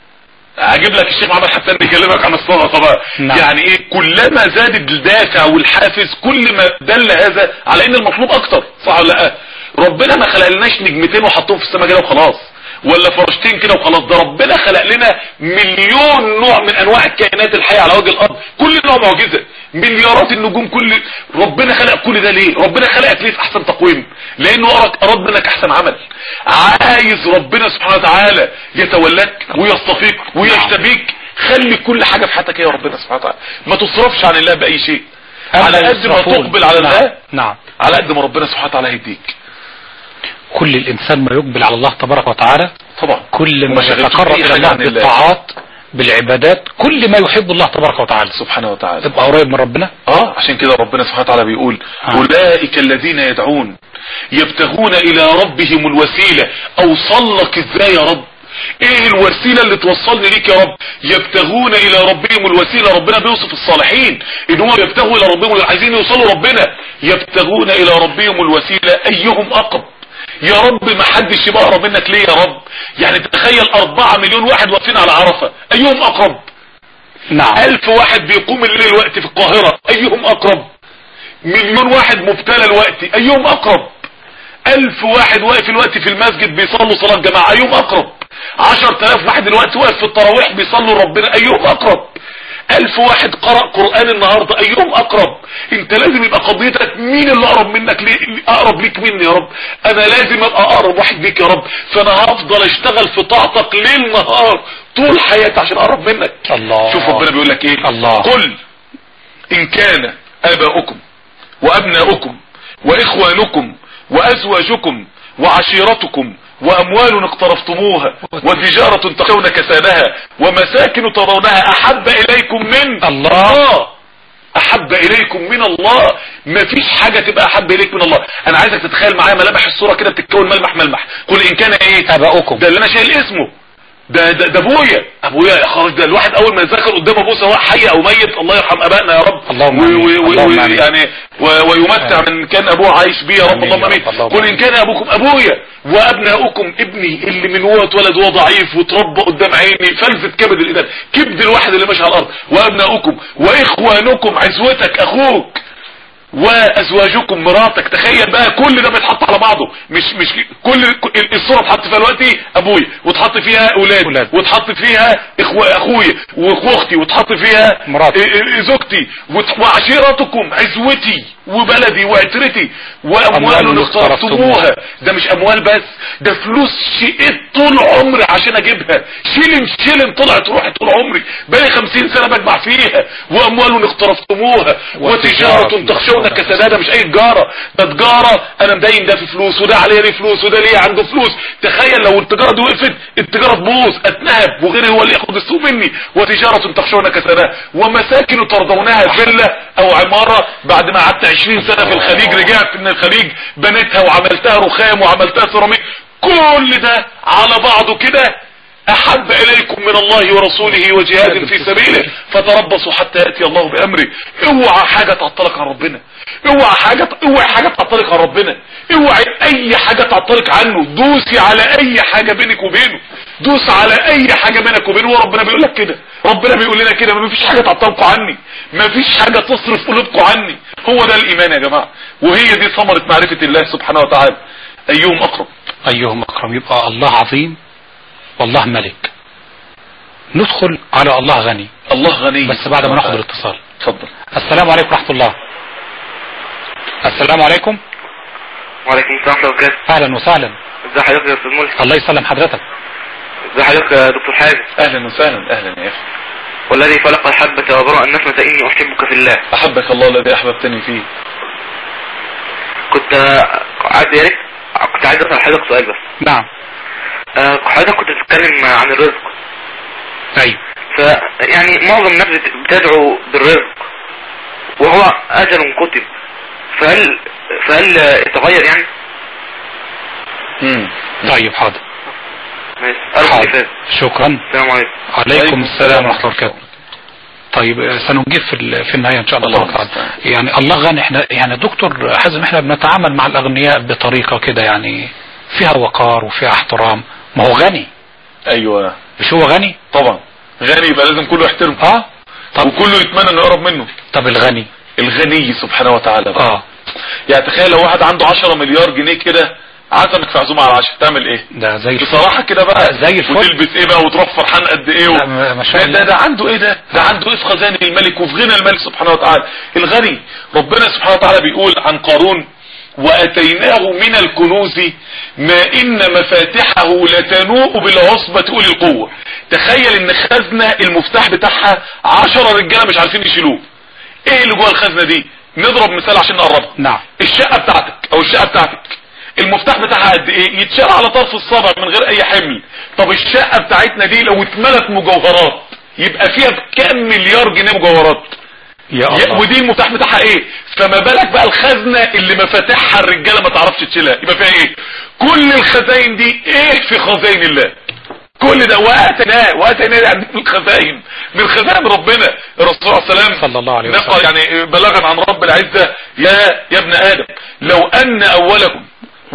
هجيب لك الشيخ محمد حسان يكلمك عن الصدقه بقى نعم. يعني ايه كلما زاد الدافع والحافز كل ما دل هذا على ان المطلوب اكتر صح ولا لا ربنا ما خلقلناش نجمتين وحطهم في السماء كده وخلاص ولا فرشتين كده وخلاص ده ربنا خلق لنا مليون نوع من انواع الكائنات الحيه على وجه الارض كل نوع معجزه مليارات النجوم كل ربنا خلق كل ده ليه ربنا خلقك ليه في احسن تقويم لانه أراد- اراد منك احسن عمل عايز ربنا سبحانه وتعالى يتولاك ويصطفيك ويجتبيك خلي كل حاجه في حياتك يا ربنا سبحانه وتعالى ما تصرفش عن الله باي شيء على أما قد ما يصرفون. تقبل على نعم. الله نعم على قد ما ربنا سبحانه وتعالى هيديك كل الانسان ما يقبل على الله تبارك وتعالى طبعا كل وما ما شغلتش يتقرب بأي الى حاجة الله عن الله. بالطاعات بالعبادات كل ما يحب الله تبارك وتعالى سبحانه وتعالى تبقى قريب من ربنا اه عشان كده ربنا سبحانه وتعالى بيقول آه. اولئك الذين يدعون يبتغون الى ربهم الوسيلة اوصل لك ازاي يا رب ايه الوسيلة اللي توصلني ليك يا رب يبتغون الى ربهم الوسيلة ربنا بيوصف الصالحين ان هم يبتغوا الى ربهم عايزين يوصلوا ربنا يبتغون الى ربهم الوسيلة ايهم اقرب يا رب ما حدش يبقى اقرب منك ليه يا رب يعني تخيل اربعة مليون واحد واقفين على عرفة ايهم اقرب نعم ألف واحد بيقوم الليل الوقت في القاهرة أيهم أقرب مليون واحد مبتلى الوقت أيهم أقرب ألف واحد واقف الوقت في المسجد بيصلوا صلاة جماعة أيهم أقرب عشر تلاف واحد الوقت واقف في التراويح بيصلوا ربنا أيهم أقرب ألف واحد قرأ قرآن النهاردة أيهم أقرب أنت لازم يبقى قضيتك مين اللي أقرب منك ليه أقرب ليك مني يا رب أنا لازم أبقى أقرب واحد ليك يا رب فأنا هفضل أشتغل في طاعتك ليل نهار طول حياتي عشان أقرب منك الله شوف ربنا بيقول لك ايه الله. قل ان كان اباؤكم وابناؤكم واخوانكم وازواجكم وعشيرتكم واموال اقترفتموها وتجارة تخشون كسادها ومساكن ترونها احب اليكم من الله. احب اليكم من الله مفيش حاجة تبقى احب اليك من الله انا عايزك تتخيل معايا ملامح الصورة كده بتتكون ملمح ملمح قل ان كان ايه اباؤكم ده اللي انا شايل اسمه ده ده, ده ابويا ابويا يا خالد ده الواحد اول ما يذكر قدام ابوه سواء حي او ميت الله يرحم ابائنا يا رب اللهم و- آمين. و- و- اللهم و- آمين. يعني و- ويمتع من كان ابوه عايش بيه يا رب آمين اللهم يا امين رب. اللهم قل ان آمين. كان ابوكم ابويا وابناؤكم ابني اللي من هو اتولد وهو ضعيف وتربى قدام عيني فلذة كبد الإنسان كبد الواحد اللي ماشي على الارض وابناؤكم واخوانكم عزوتك اخوك وازواجكم مراتك تخيل بقى كل ده بيتحط على بعضه مش مش كل كل- الصوره اتحط فيها دلوقتي ابويا واتحط فيها اولاد أولاد. واتحط فيها اخو اخويا واختي واتحط فيها مراتي. إيه- إيه- زوجتي وت- وعشيرتكم عزوتي وبلدي وعترتي واموال أموال اقترفتموها ده مش اموال بس ده فلوس شقيت طول عمري عشان اجيبها شيلن شيلن طلعت روحي طول عمري بقالي خمسين سنة بجمع فيها واموال اقترفتموها وتجارة تخشون كسادها ده مش اي تجارة ده تجارة انا مدين ده في فلوس وده عليه ليه فلوس وده ليه عنده فلوس تخيل لو التجارة دي وقفت التجارة تبوظ اتنهب وغيري هو اللي ياخد السوق مني وتجارة تخشون كسادها ومساكن ترضونها فيلا او عمارة بعد ما قعدت 20 سنة في الخليج رجعت من الخليج بنيتها وعملتها رخام وعملتها سيراميك كل ده على بعضه كده احب اليكم من الله ورسوله وجهاد في سبيله فتربصوا حتى ياتي الله بامره اوعى حاجه تعطلك عن ربنا اوعى حاجه اوعى حاجه تعطلك عن ربنا اوعى اي حاجه تعطلك عنه دوسي على اي حاجه بينك وبينه دوس على اي حاجة بينك وبينه وربنا بيقول لك كده ربنا بيقول لنا كده ما فيش حاجة تعطلكم عني ما فيش حاجة تصرف قلوبكم عني هو ده الايمان يا جماعة وهي دي ثمرة معرفة الله سبحانه وتعالى ايهم اقرب ايهم اكرم يبقى الله عظيم والله ملك ندخل على الله غني الله غني بس بعد ما ناخد الاتصال اتفضل السلام عليكم ورحمة الله السلام عليكم وعليكم السلام ورحمة الله وبركاته اهلا وسهلا ازي حضرتك يا استاذ ملحم الله يسلم حضرتك ازي حضرتك يا دكتور حازم اهلا وسهلا اهلا يا اخي والذي خلق الحبة وبرأ النسمة إني أحبك في الله احبك الله الذي احببتني فيه كنت آه، عايز يا ريت كنت عايز أسأل حضرتك سؤال بس نعم آه، حضرتك كنت بتتكلم عن الرزق ايوه ف يعني معظم الناس بت- بتدعو بالرزق وهو أجل كتب فهل فهل آه، اتغير يعني؟ امم طيب حاضر ماشي أرجو حاضر الإفادة شكرا السلام عليكم عليكم السلام ورحمة الله وبركاته طيب آه، سنجيب في ال- في النهاية ان شاء الله الله تبارك المستعان. وتعالى. يعني الله غني احنا يعني دكتور حازم احنا بنتعامل مع الاغنياء بطريقة كده يعني فيها وقار وفيها احترام ما هو غني ايوه مش هو غني طبعا غني يبقى لازم كله يحترمه اه طب وكله يتمنى انه يقرب منه طب الغني الغني سبحانه وتعالى بقى. اه يعني تخيل لو واحد عنده 10 مليار جنيه كده عزمك في عزومه على العشاء تعمل ايه ده زي الفل. بصراحه كده بقى زي الفل. وتلبس ايه بقى وتروح فرحان قد ايه و... لا، ما- ما شاء ده, الله. ده, ده عنده ايه ده ده عنده ايه في خزائن الملك وفي غنى الملك سبحانه وتعالى الغني ربنا سبحانه وتعالى بيقول عن قارون واتيناه من الكنوز ما ان مفاتحه لتنوء بالعصبة اولي القوة تخيل ان خزنة المفتاح بتاعها عشرة رجالة مش عارفين يشيلوه ايه اللي جوه الخزنة دي نضرب مثال عشان نقربها نعم الشقة بتاعتك او الشقة بتاعتك المفتاح بتاعها قد ايه يتشال على طرف الصابع من غير اي حمل طب الشقة بتاعتنا دي لو اتملت مجوهرات يبقى فيها كام مليار جنيه مجوهرات يا يا- الله ودي المفتاح بتاعها ايه فما بالك بقى الخزنة اللي مفاتيحها الرجالة ما تعرفش تشيلها يبقى فيها ايه كل الخزاين دي ايه في خزاين الله كل ده واتنا واتنا يعني من الخزاين من خزائن ربنا الرسول صلى الله عليه وسلم صلى الله عليه نقل وسلم يعني بلغا عن رب العزة يا يا ابن آدم لو أن أولكم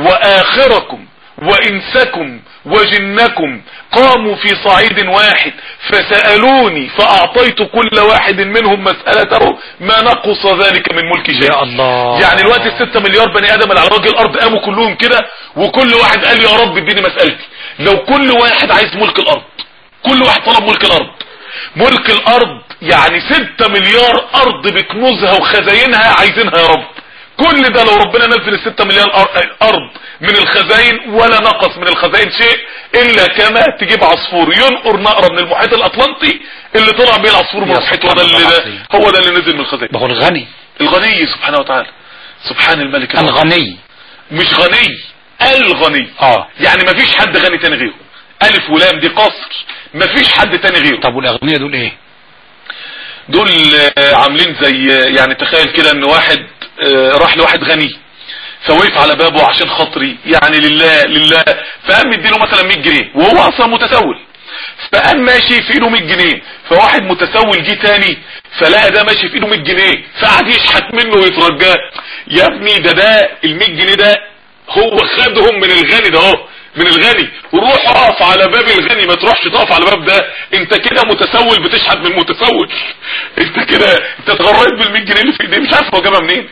وآخركم وإنسكم وجنكم قاموا في صعيد واحد فسألوني فأعطيت كل واحد منهم مسألته ما نقص ذلك من ملك شيء يا الله يعني الوقت الستة مليار بني ادم اللي على وجه الارض قاموا كلهم كده وكل واحد قال يا رب اديني مسألتي لو كل واحد عايز ملك الارض كل واحد طلب ملك الارض ملك الارض يعني ستة مليار ارض بكنوزها وخزاينها عايزينها يا رب كل ده لو ربنا نزل الستة مليار أر- ارض من الخزاين ولا نقص من الخزاين شيء الا كما تجيب عصفور ينقر نقرة من المحيط الاطلنطي اللي طلع بيه العصفور من يا المحيط سبحان وده اللي الله ده العظيم. هو ده اللي نزل من الخزاين ما هو الغني الغني سبحانه وتعالى سبحان الملك العظيم. الغني مش غني الغني اه يعني مفيش حد غني تاني غيره الف ولام دي قصر مفيش حد تاني غيره طب والاغنياء دول ايه دول آه، عاملين زي آه، يعني تخيل كده ان واحد آه، راح لواحد غني فوقف على بابه عشان خاطري يعني لله لله فقام مديله مثلا 100 جنيه وهو اصلا متسول فقام ماشي في ايده 100 جنيه فواحد متسول جه تاني فلقى ده ماشي في ايده 100 جنيه فقعد يشحت منه ويترجاه يا ابني ده ده ال 100 جنيه ده هو خدهم من الغني ده اهو من الغني وروح اقف على باب الغني ما تروحش تقف على باب ده انت كده متسول بتشحت من متسول انت كده انت اتغريت بال 100 جنيه اللي في ايديه مش عارف هو جابها منين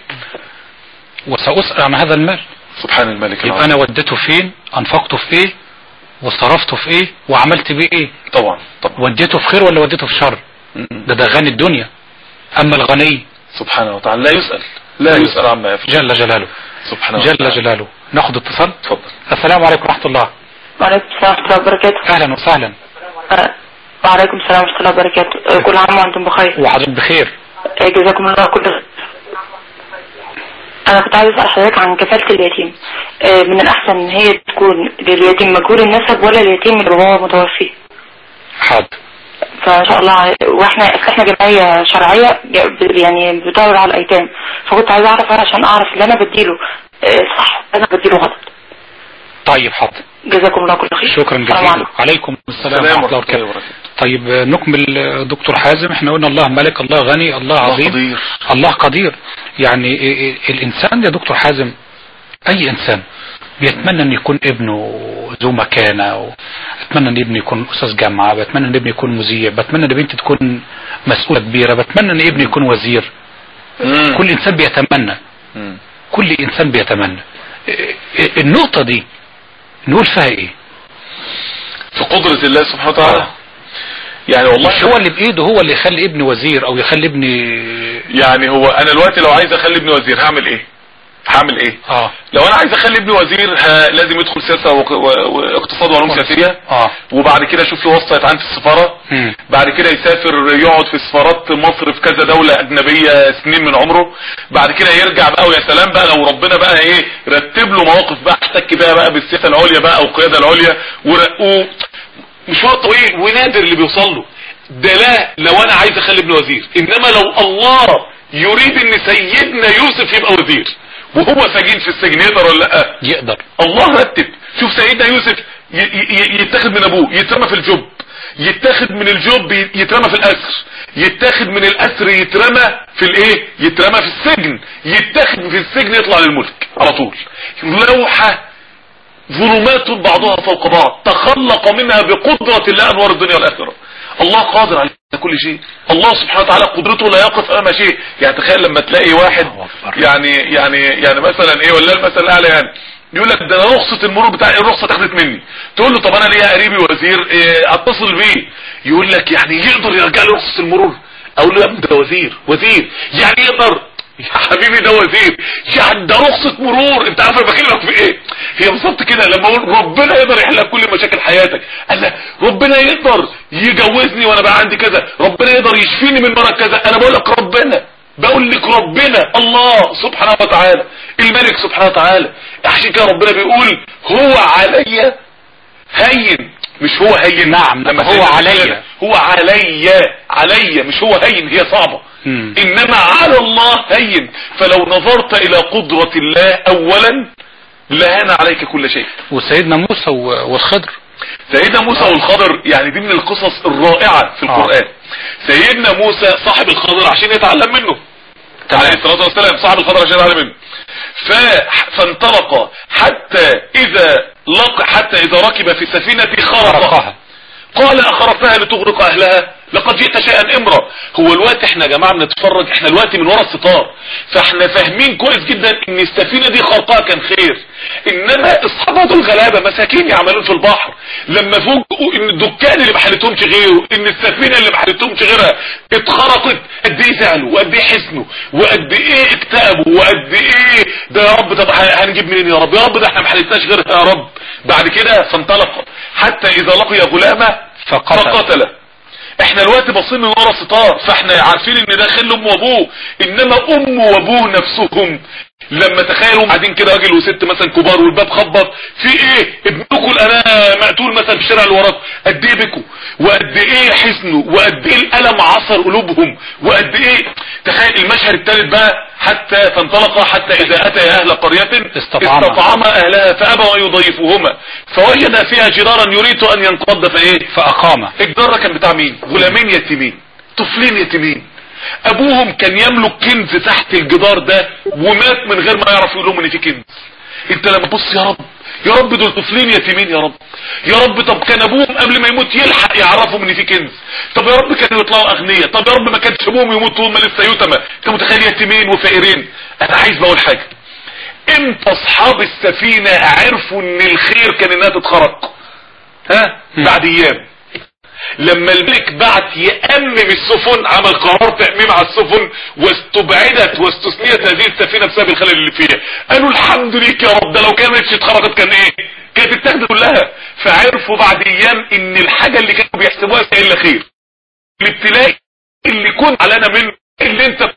وسأسأل عن هذا المال سبحان الملك يبقى انا وديته فين انفقته في ايه وصرفته في ايه وعملت بيه ايه طبعا طبعا وديته في خير ولا وديته في شر م-م. ده ده غني الدنيا اما الغني سبحانه وتعالى لا يسأل لا يسأل عما يفعل جل جلاله سبحانه جل وتعالى جلاله ناخد اتصال اتفضل السلام عليكم ورحمة الله وعليكم السلام ورحمة الله وبركاته اهلا وسهلا آه، وعليكم السلام ورحمة الله وبركاته آه، كل عام وأنتم بخير وحضرتك بخير آه، جزاكم الله كل خير أنا كنت عايز أسأل حضرتك عن كفالة اليتيم آه، من الأحسن إن هي تكون لليتيم مجهول النسب ولا اليتيم اللي باباه متوفي حاضر فان شاء الله واحنا احنا جمعيه شرعيه ج- يعني بتدور على الايتام فكنت عايزه اعرف عشان اعرف اللي انا بديله آه، صح انا بديله غلط طيب حاضر جزاكم الله كل خير شكرا السلام جزيلا عليكم. عليكم السلام السلام ورحمة الله ورحمة الله وبركاته وبركاته طيب آه، نكمل آه، دكتور حازم احنا قلنا الله ملك الله غني الله الله عظيم قدير. الله قدير يعني إيه- إيه الانسان يا دكتور حازم اي انسان بيتمنى ان يكون ابنه ذو مكانة و... اتمنى ان ابني يكون استاذ جامعة بتمنى ان ابني يكون مذيع بتمنى ان بنتي تكون مسؤولة كبيرة بتمنى ان ابني يكون وزير مم. كل انسان بيتمنى مم. كل انسان بيتمنى إيه- إيه- النقطة دي نقول فيها ايه في قدرة الله سبحانه وتعالى يعني والله مش هو اللي بايده هو اللي يخلي ابني وزير او يخلي ابني يعني هو انا دلوقتي لو عايز اخلي ابني وزير هعمل ايه هعمل ايه اه لو انا عايز اخلي ابني وزير ها لازم يدخل سياسة وق- و- واقتصاد وعلوم سياسية اه وبعد كده اشوف له واسطة يتعين في السفارة مم. بعد كده يسافر يقعد في سفارات مصر في كذا دولة اجنبية سنين من عمره بعد كده يرجع بقى ويا سلام بقى لو ربنا بقى ايه رتب له مواقف بقى احتك بيها بقى بالسياسة العليا بقى او القيادة العليا ورقوه مش وقت طويل ونادر اللي بيوصل له ده لا لو انا عايز اخلي ابني وزير انما لو الله يريد ان سيدنا يوسف يبقى وزير وهو سجين في السجن يقدر ولا لا يقدر الله رتب شوف سيدنا يوسف ي- ي- يتاخد من ابوه يترمى في الجب يتاخد من الجب ي- يترمى في الاسر يتاخد من الاسر يترمى في الايه يترمى في السجن يتاخد في السجن يطلع للملك على طول لوحة ظلمات بعضها فوق بعض تخلق منها بقدرة الله انوار الدنيا والاخرة الله قادر على كل شيء الله سبحانه وتعالى قدرته لا يقف امام شيء يعني تخيل لما تلاقي واحد الله أكبر. يعني يعني يعني مثلا ايه ولا المثل الاعلى يعني يقول لك ده انا رخصة المرور بتاع الرخصة اتاخدت مني تقول له طب انا ليا قريبي وزير إيه اتصل بيه يقول لك يعني يقدر يرجع لي رخصة المرور اقول له يا ابني ده وزير وزير يعني يقدر يا حبيبي ده وزير يعني ده رخصة مرور انت عارف انا بكلمك في ايه هي بالظبط كده لما اقول ربنا يقدر يحل لك كل مشاكل حياتك قال لا ربنا يقدر يجوزني وانا بقى عندي كذا ربنا يقدر يشفيني من مرض كذا انا بقول لك ربنا بقول لك ربنا الله سبحانه وتعالى الملك سبحانه وتعالى عشان كده ربنا بيقول هو علي هين مش هو هين نعم، لما هو سيدنا عليا. بيقول هو علي علي مش هو هين هي صعبة مم. انما على الله هين فلو نظرت الى قدرة الله اولا لهان عليك كل شيء وسيدنا موسى و- والخضر سيدنا موسى والخضر يعني دي من القصص الرائعة في آه. القرآن سيدنا موسى صاحب الخضر عشان يتعلم منه عليه الصلاة والسلام صاحب الخضر عشان يتعلم منه ف... فانطلق حتى اذا لق حتى اذا ركب في السفينة خرقها خرقها قال اخرقتها لتغرق اهلها لقد جئت شيئا امرا هو الوقت احنا يا جماعه بنتفرج احنا الوقت من ورا الستار فاحنا فاهمين كويس جدا ان السفينه دي خرقها كان خير انما اصحابها دول غلابه مساكين يعملون في البحر لما فوجئوا ان الدكان اللي ما حلتهمش غيره ان السفينه اللي ما حلتهمش غيرها اتخرقت قد ايه زعلوا وقد ايه حزنوا وقد ايه اكتئبوا وقد ايه ده يا رب طب ه- هنجيب منين يا رب يا رب ده احنا ما حلتناش غيرها يا رب بعد كده فانطلق حتى اذا لقي غلامه فقتل. فقتله احنا الوقت باصين من ورا ستار فاحنا عارفين ان ده خل امه وابوه انما امه وابوه نفسهم لما تخيلوا قاعدين كده راجل وست مثلا كبار والباب خبط في ايه ابنكم انا مقتول مثلا في الشارع اللي وراكم قد ايه بكوا وقد ايه حزنوا وقد ايه الالم عصر قلوبهم وقد ايه تخيل المشهد الثالث بقى حتى فانطلق حتى اذا اتى اهل قريه استطعما. استطعما اهلها فابوا ان يضيفوهما فوجد فيها جدارا يريد ان ينقض فايه فأقام الجدار ده كان بتاع مين غلامين يتيمين طفلين يتيمين ابوهم كان يملك كنز تحت الجدار ده ومات من غير ما يعرف يقول لهم ان في كنز انت لما تبص يا رب يا رب دول طفلين يتيمين يا رب يا رب طب كان ابوهم قبل ما يموت يلحق يعرفهم ان في كنز طب يا رب كانوا يطلعوا اغنياء طب يا رب ما كانش ابوهم يموتوا هم لسه يتمى انت متخيل يتيمين وفقيرين انا عايز بقول حاجه امتى اصحاب السفينه عرفوا ان الخير كان انها تتخرق ها بعد ايام لما الملك بعت يأمم السفن عمل قرار تأميم على السفن واستبعدت واستثنيت هذه السفينة بسبب الخلل اللي فيها قالوا الحمد ليك يا رب ده لو كانتش اتخرجت كان ايه كانت اتاخدت كلها فعرفوا بعد ايام ان الحاجة اللي كانوا بيحسبوها الا خير الابتلاء اللي كنت علينا منه اللي انت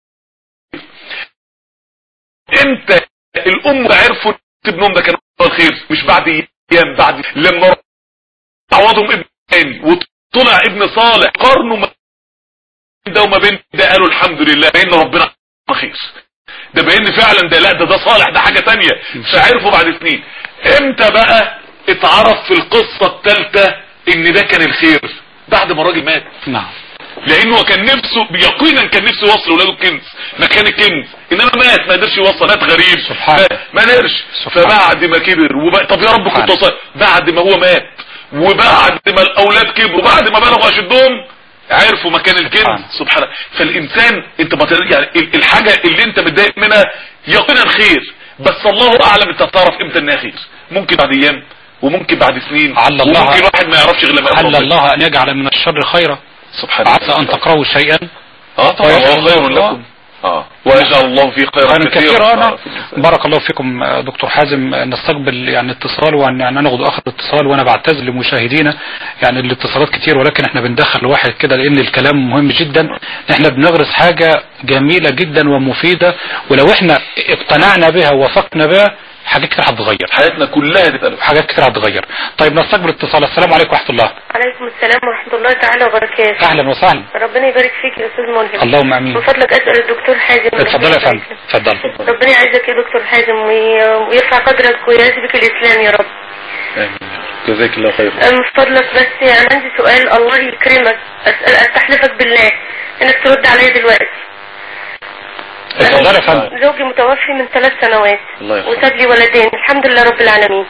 امتى الام عرفوا ان ابنهم ده كان هو الخير مش بعد ايام بعد لما عوضهم ابن تاني وطلع ابن صالح قارنوا ما بين ده وما بين ده قالوا الحمد لله بان ربنا خير ده بان فعلا ده لا ده ده صالح ده حاجة تانية فعرفوا بعد سنين امتى بقى اتعرف في القصة الثالثة ان ده كان الخير بعد ما الراجل مات نعم لانه كان نفسه يقينا كان نفسه يوصل ولاده الكنز مكان الكنز انما مات ما قدرش يوصل مات غريب سبحان ما- ما قدرش سبحان فبعد ما كبر وبقى طب يا رب سبحان كنت وصل بعد ما هو مات وبعد ما الاولاد كبروا بعد ما بلغوا اشدهم عرفوا مكان سبحان. الكنز سبحان الله فالانسان انت ما تقدر- يعني ال- الحاجه اللي انت متضايق منها يقينا خير بس الله اعلم انت تعرف امتى انها خير ممكن بعد ايام وممكن بعد سنين عل الله- وممكن واحد ما يعرفش غير لما يقرب عل ربنا. الله ان يجعل من الشر خيرا سبحان الله عسى ان تكرهوا شيئا اه طبعا ويجعل هو خير الله- لكم اه ويجعل الله فيه خيرا خيرا كثيرا أنا آه، في الإنسان. بارك الله فيكم آه، دكتور حازم آه، نستقبل يعني اتصال وان يعني ناخد اخر اتصال وانا بعتذر لمشاهدينا يعني الاتصالات كتير ولكن احنا بندخل واحد كده لان الكلام مهم جدا احنا بنغرس حاجة جميلة جدا ومفيدة ولو احنا اقتنعنا بها ووافقنا بها حاجات كتير هتتغير حياتنا كلها تتقلب حاجات كتير هتتغير طيب نستقبل اتصال السلام عليكم ورحمة الله عليكم السلام ورحمة الله تعالى وبركاته اهلا وسهلا ربنا يبارك فيك يا أستاذ ملهم اللهم امين من فضلك أسأل الدكتور حازم اتفضل يا فندم اتفضل ربنا يعزك يا دكتور حازم وي- ويرفع قدرك ويعزبك الإسلام يا رب آمين. جزاك الله خير من فضلك بس أنا عندي سؤال الله يكرمك أسأل أستحلفك بالله إنك ترد عليا دلوقتي اتفضل يا فندم زوجي متوفي من ثلاث سنوات الله يرحمه. وساب لي ولدين الحمد لله رب العالمين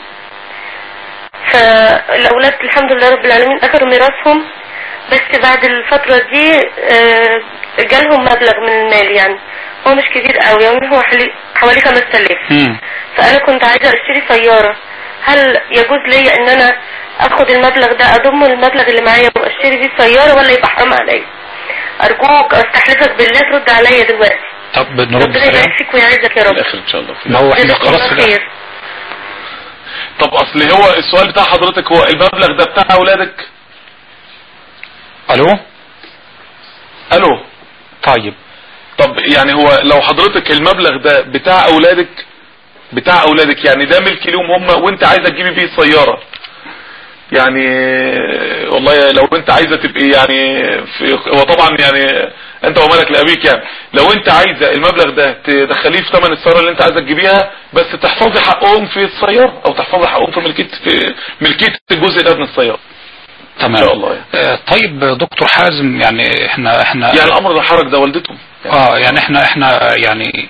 فالأولاد الحمد لله رب العالمين أخذوا ميراثهم بس بعد الفترة دي آه، جالهم مبلغ من المال يعني هو مش كبير قوي يعني هو حلي- حوالي 5000 مم. فأنا كنت عايزة أشتري سيارة هل يجوز لي إن أنا أخد المبلغ ده أضم المبلغ اللي معايا وأشتري بيه سيارة ولا يبقى حرام عليا أرجوك أستحلفك بالله ترد عليا دلوقتي طب نرد ربنا سريعا يبارك فيك ويعزك يا في رب الاخر ان شاء الله ما هو احنا جزاك خلاص الله كده خير طب اصل هو السؤال بتاع حضرتك هو المبلغ ده بتاع اولادك الو الو طيب طب يعني هو لو حضرتك المبلغ ده بتاع اولادك بتاع اولادك يعني ده ملك ليهم هم وانت عايزه تجيبي بيه السياره يعني والله لو انت عايزه تبقي يعني في هو طبعا يعني انت ومالك لابيك يعني لو انت عايزه المبلغ ده تدخليه في ثمن السياره اللي انت عايزه تجيبيها بس تحفظي حقهم في السياره او تحفظي حقهم في ملكيه في ملكيه الجزء ده من السياره تمام إن شاء الله يعني. آه، طيب دكتور حازم يعني احنا احنا يعني الامر ده حرج ده والدتهم يعني اه يعني احنا احنا يعني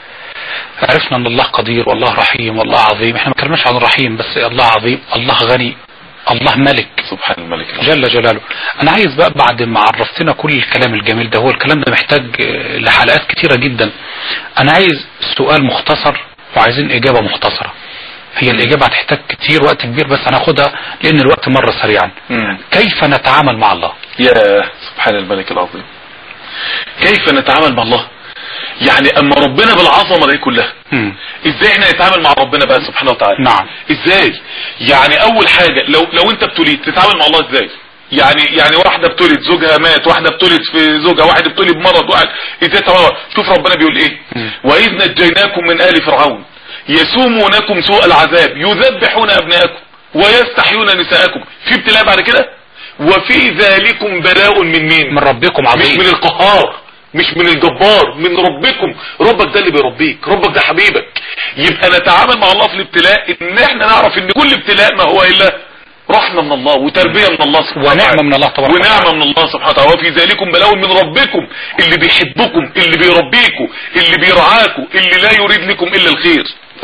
عرفنا ان الله قدير والله رحيم والله عظيم احنا ما اتكلمناش عن الرحيم بس الله عظيم الله غني الله ملك سبحان الملك جل جلاله انا عايز بقى بعد ما عرفتنا كل الكلام الجميل ده هو الكلام ده محتاج آه، لحلقات كتيرة جدا انا عايز سؤال مختصر وعايزين اجابة مختصرة هي الاجابة هتحتاج كتير وقت كبير بس هناخدها لان الوقت مر سريعا مم. كيف نتعامل مع الله يا سبحان الملك العظيم كيف نتعامل مع الله يعني اما ربنا بالعظمه دي كلها مم. ازاي احنا نتعامل مع ربنا بقى سبحانه وتعالى نعم. ازاي يعني اول حاجه لو لو انت ابتليت تتعامل مع الله ازاي يعني يعني واحده ابتلت زوجها مات واحده ابتلت في زوجها واحد ابتلي بمرض واحد ازاي تتعامل شوف ربنا بيقول ايه مم. واذ نجيناكم من ال فرعون يسومونكم سوء العذاب يذبحون ابناءكم ويستحيون نساءكم في ابتلاء بعد كده وفي ذلكم بلاء من مين من ربكم مش عظيم من القهار مش من الجبار من ربكم ربك ده اللي بيربيك ربك ده حبيبك يبقى نتعامل مع الله في الابتلاء ان احنا نعرف ان كل ابتلاء ما هو الا رحمة من الله وتربية من الله سبحانه ونعمة وتعالى من الله تبارك ونعمة من الله سبحانه وتعالى وفي ذلكم بلاء من ربكم اللي بيحبكم اللي بيربيكم اللي بيرعاكم اللي لا يريد لكم الا الخير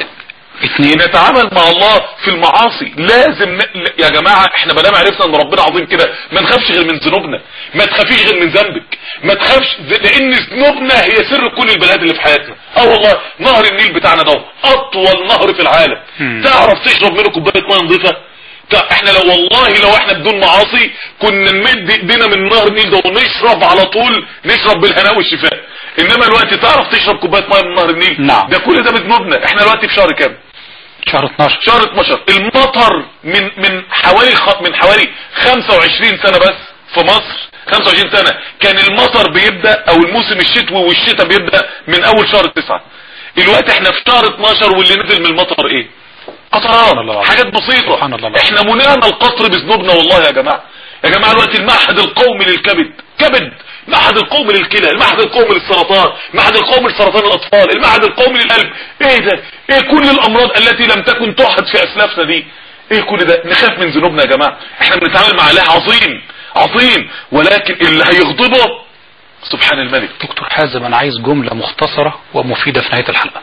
اثنين نتعامل مع الله في المعاصي لازم ن... يا جماعة احنا ما دام عرفنا ان ربنا عظيم كده ما نخافش غير من ذنوبنا ما تخافيش غير من ذنبك ما تخافش لان ذنوبنا هي سر كل البلاد اللي في حياتنا اه والله نهر النيل بتاعنا ده اطول نهر في العالم مم. تعرف تشرب منه كوبايه ميه نظيفه تع- احنا لو والله لو احنا بدون معاصي كنا نمد ايدينا من نهر النيل ده ونشرب على طول نشرب بالهناء والشفاء انما الوقت تعرف تشرب كوبايه ميه من نهر النيل نعم. ده كل ده بذنوبنا احنا دلوقتي في شهر كام شهر 12 شهر 12 المطر من من حوالي خ... من حوالي 25 سنة بس في مصر 25 سنة كان المطر بيبدأ او الموسم الشتوي والشتاء بيبدأ من اول شهر 9 الوقت احنا في شهر 12 واللي نزل من المطر ايه سبحان الله قطرات العظيم. حاجات بسيطة سبحان الله العظيم. احنا منعنا القطر بذنوبنا والله يا جماعة يا جماعة الوقت المعهد القومي للكبد كبد المعهد القومي للكلى المعهد القومي للسرطان المعهد القومي لسرطان الاطفال المعهد القومي للقلب ايه ده ايه كل الامراض التي لم تكن تحد في اسلافنا دي ايه كل ده نخاف من ذنوبنا يا جماعة احنا بنتعامل مع اله عظيم عظيم ولكن اللي هيغضبه سبحان الملك دكتور حازم انا عايز جملة مختصرة ومفيدة في نهاية الحلقة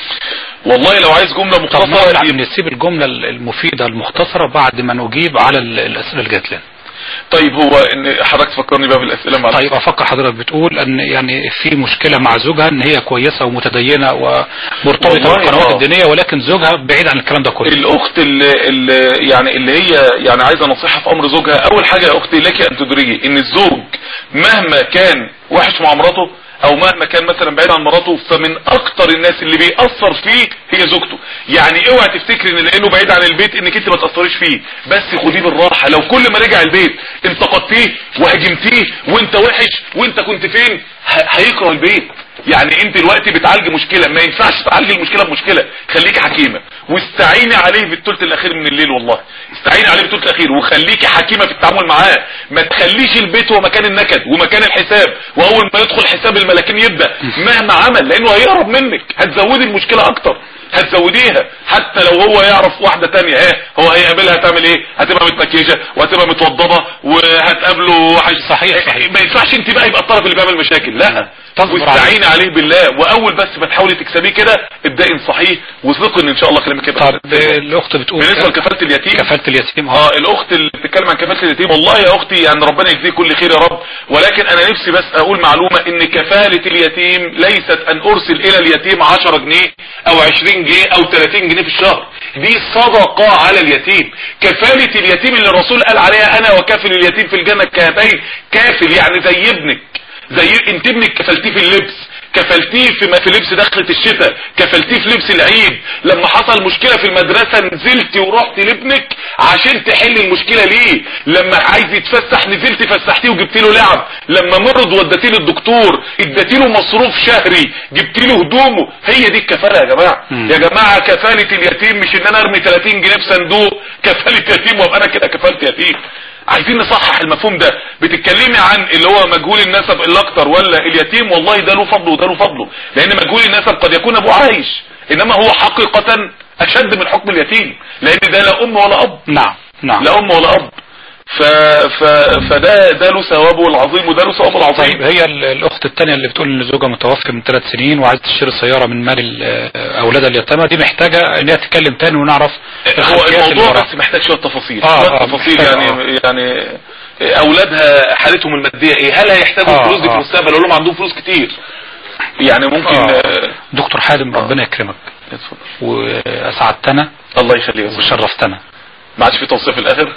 والله لو عايز جملة طب مختصرة نعم يبقى- نسيب الجملة المفيدة المختصرة بعد ما نجيب على ال- الأسئلة اللي جات لنا طيب هو ان حضرتك تفكرني بقى بالاسئله معلش طيب افكر حضرتك بتقول ان يعني في مشكلة مع زوجها ان هي كويسة ومتدينة ومرتبطة والله بالقنوات آه. الدينية ولكن زوجها بعيد عن الكلام ده كله الاخت اللي, اللي يعني اللي هي يعني عايزه نصيحه في امر زوجها اول حاجه يا اختي لك ان تدركي ان الزوج مهما كان وحش مع مراته او مهما كان مثلا بعيد عن مراته فمن اكتر الناس اللي بيأثر فيه هي زوجته يعني اوعى تفتكري ان لانه بعيد عن البيت انك انت ما تأثريش فيه بس خديه بالراحه لو كل ما رجع البيت انتقدتيه وهاجمتيه وانت وحش وانت كنت فين ه- هيكره البيت يعني انت دلوقتي بتعالج مشكلة ما ينفعش تعالج المشكلة بمشكلة خليكي حكيمة واستعيني عليه بالثلث الاخير من الليل والله استعيني عليه بالثلث الاخير وخليكي حكيمة في التعامل معاه ما تخليش البيت هو مكان النكد ومكان الحساب واول ما يدخل حساب الملاكين يبدأ مهما عمل لانه هيهرب منك هتزودي المشكلة اكتر هتزوديها حتى لو هو يعرف واحدة تانية ايه هو هيقابلها هتعمل ايه هتبقى متمكيجة وهتبقى متوضبة وهتقابله وحش صحيح، صحيح. ما ينفعش انت بقى يبقى الطرف اللي بيعمل مشاكل لا تصبر واستعيني عليه بالله واول بس ما تحاولي تكسبيه كده ابدأي انصحيه وثقي ان ان شاء الله كلامك يبقى طب الاخت بتقول بالنسبه لكفاله اليتيم كفالة اليتيم اه اه الاخت اللي بتتكلم عن كفاله اليتيم والله يا اختي يعني ربنا يجزيه كل خير يا رب ولكن انا نفسي بس اقول معلومه ان كفاله اليتيم ليست ان ارسل الى اليتيم 10 جنيه او 20 جنيه او 30 جنيه في الشهر دي صدقه على اليتيم كفاله اليتيم اللي الرسول قال عليها انا وكافل اليتيم في الجنه كهاتين كافل يعني زي ابنك زي انت ابنك كفلتيه في اللبس كفلتيه في في لبس دخلة الشتاء كفلتيه في لبس العيد لما حصل مشكلة في المدرسة نزلتي ورحتي لابنك عشان تحل المشكلة ليه لما عايز يتفسح نزلتي فسحتيه وجبتي له لعب لما مرض ودتيه للدكتور اديتي له مصروف شهري جبتي له هدومه هي دي الكفالة يا جماعة مم. يا جماعة كفالة اليتيم مش ان انا ارمي 30 جنيه في صندوق كفالة يتيم وابقى انا كده كفالة يتيم عايزين نصحح المفهوم ده بتتكلمي عن اللي هو مجهول النسب الاكتر ولا اليتيم والله ده له فضله وده له فضله لان مجهول النسب قد يكون ابوه عايش انما هو حقيقة اشد من حكم اليتيم لان ده لا ام ولا اب نعم نعم لا ام ولا اب ف... ف... فده ده له ثوابه العظيم وده له ثوابه طيب العظيم هي ال- الاخت الثانيه اللي بتقول ان زوجها متوفي من ثلاث سنين وعايزه تشتري سياره من مال ال- اولادها اليتامى دي محتاجه ان هي تتكلم تاني ونعرف هو الخلفيات اللي الموضوع وراها. بس محتاج شويه تفاصيل آه، شويه آه، تفاصيل محتاج، يعني يعني اولادها حالتهم الماديه ايه هل هيحتاجوا آه، الفلوس دي في آه. المستقبل ولا هم عندهم فلوس كتير يعني ممكن آه. آه، دكتور حازم ربنا يكرمك اتفضل. واسعدتنا الله يخليك وشرفتنا ما عادش في توصيف في الاخر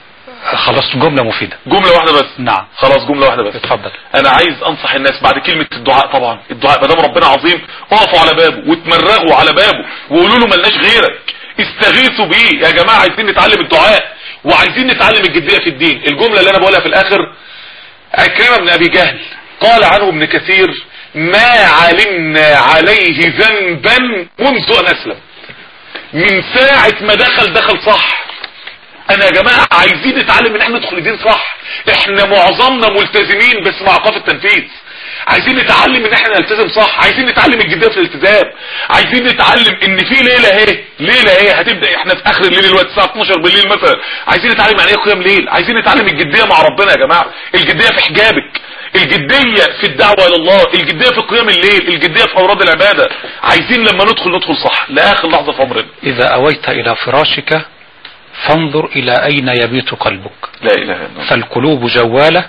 خلصت جمله مفيده جمله واحده بس نعم خلاص جمله واحده بس اتفضل انا عايز انصح الناس بعد كلمه الدعاء طبعا الدعاء ما دام ربنا عظيم اقفوا على بابه وتمرغوا على بابه وقولوا له ملناش غيرك استغيثوا بيه يا جماعه عايزين نتعلم الدعاء وعايزين نتعلم الجديه في الدين الجمله اللي انا بقولها في الاخر عكرمه بن ابي جهل قال عنه ابن كثير ما علمنا عليه ذنبا منذ ان اسلم من ساعه ما دخل دخل صح انا يا جماعة عايزين نتعلم ان احنا ندخل الدين صح احنا معظمنا ملتزمين بس مع ايقاف التنفيذ عايزين نتعلم ان احنا نلتزم صح عايزين نتعلم الجدية في الالتزام عايزين نتعلم ان في ليلة اهي ليلة اهي هتبدأ احنا في اخر الليل الوقت الساعة 12 بالليل مثلا عايزين نتعلم يعني ايه قيام ليل عايزين نتعلم الجدية مع ربنا يا جماعة الجدية في حجابك الجدية في الدعوة الى الله الجدية في قيام الليل الجدية في اوراد العبادة عايزين لما ندخل ندخل صح لاخر لحظة في عمرنا اذا اويت الى فراشك فانظر الى اين يبيت قلبك لا اله الا الله فالقلوب جوالة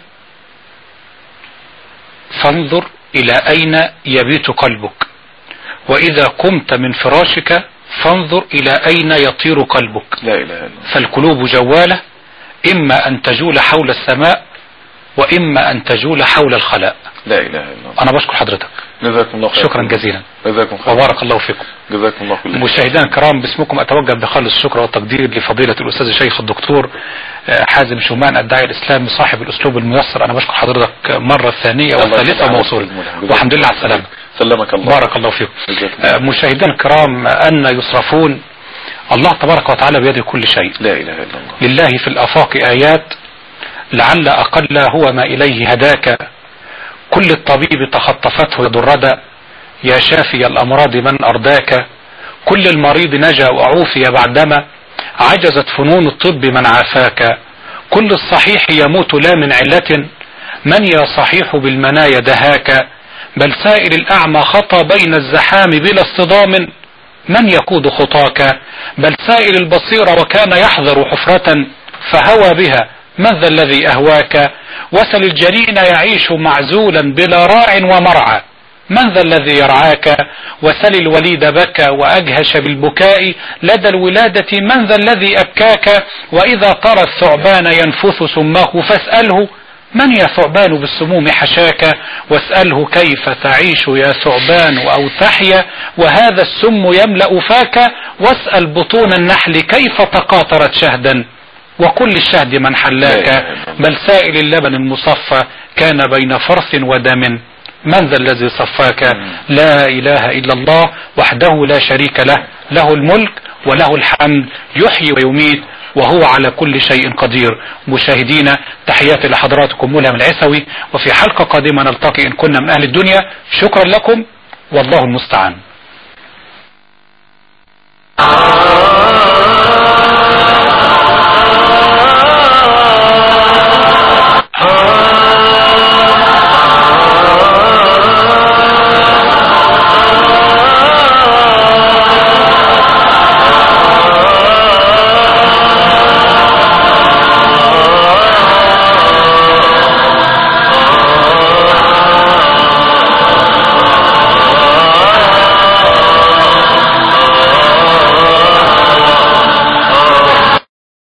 فانظر إلى أين يبيت قلبك وإذا قمت من فراشك فانظر إلى أين يطير قلبك لا اله الا الله فالقلوب جوالة إما أن تجول حول السماء وإما أن تجول حول الخلاء لا اله الا الله أنا بشكر حضرتك جزاكم الله خير شكرا جزيلا جزاكم خير وبارك الله فيكم جزاكم الله خير مشاهدينا الكرام باسمكم أتوجه بخالص الشكر والتقدير لفضيلة الأستاذ الشيخ الدكتور آه، حازم شومان الداعي الإسلامي صاحب الأسلوب الميسر أنا بشكر حضرتك مرة ثانية الله والثالثة يسلمك. موصولة جزاكم والحمد لله على السلامة سلمك الله بارك الله فيكم جزاكم آه، الله. مشاهدينا الكرام أن يصرفون الله تبارك وتعالى بيده كل شيء لا اله الا الله لله في الآفاق آيات لعل أقل هو ما إليه هداك كل الطبيب تخطفته يد الردى يا شافي الأمراض من أرداك كل المريض نجا وعوفي بعدما عجزت فنون الطب من عافاك كل الصحيح يموت لا من علة من يا صحيح بالمنايا دهاك بل سائر الأعمى خطى بين الزحام بلا اصطدام من يقود خطاك بل سائر البصير وكان يحذر حفرة فهوى بها من ذا الذي أهواك وسل الجنين يعيش معزولا بلا راع ومرعى من ذا الذي يرعاك وسل الوليد بكى وأجهش بالبكاء لدى الولادة من ذا الذي أبكاك وإذا ترى الثعبان ينفث سمه فاسأله من يا ثعبان بالسموم حشاك واسأله كيف تعيش يا ثعبان أو تحيا وهذا السم يملأ فاك واسأل بطون النحل كيف تقاطرت شهدا وكل الشهد من حلاك بل سائل اللبن المصفى كان بين فرث ودم من ذا الذي صفاك لا إله إلا الله وحده لا شريك له له الملك وله الحمد يحيي ويميت وهو على كل شيء قدير مشاهدينا تحياتي لحضراتكم ملهم العسوي وفي حلقة قادمة نلتقي إن كنا من أهل الدنيا شكرا لكم والله المستعان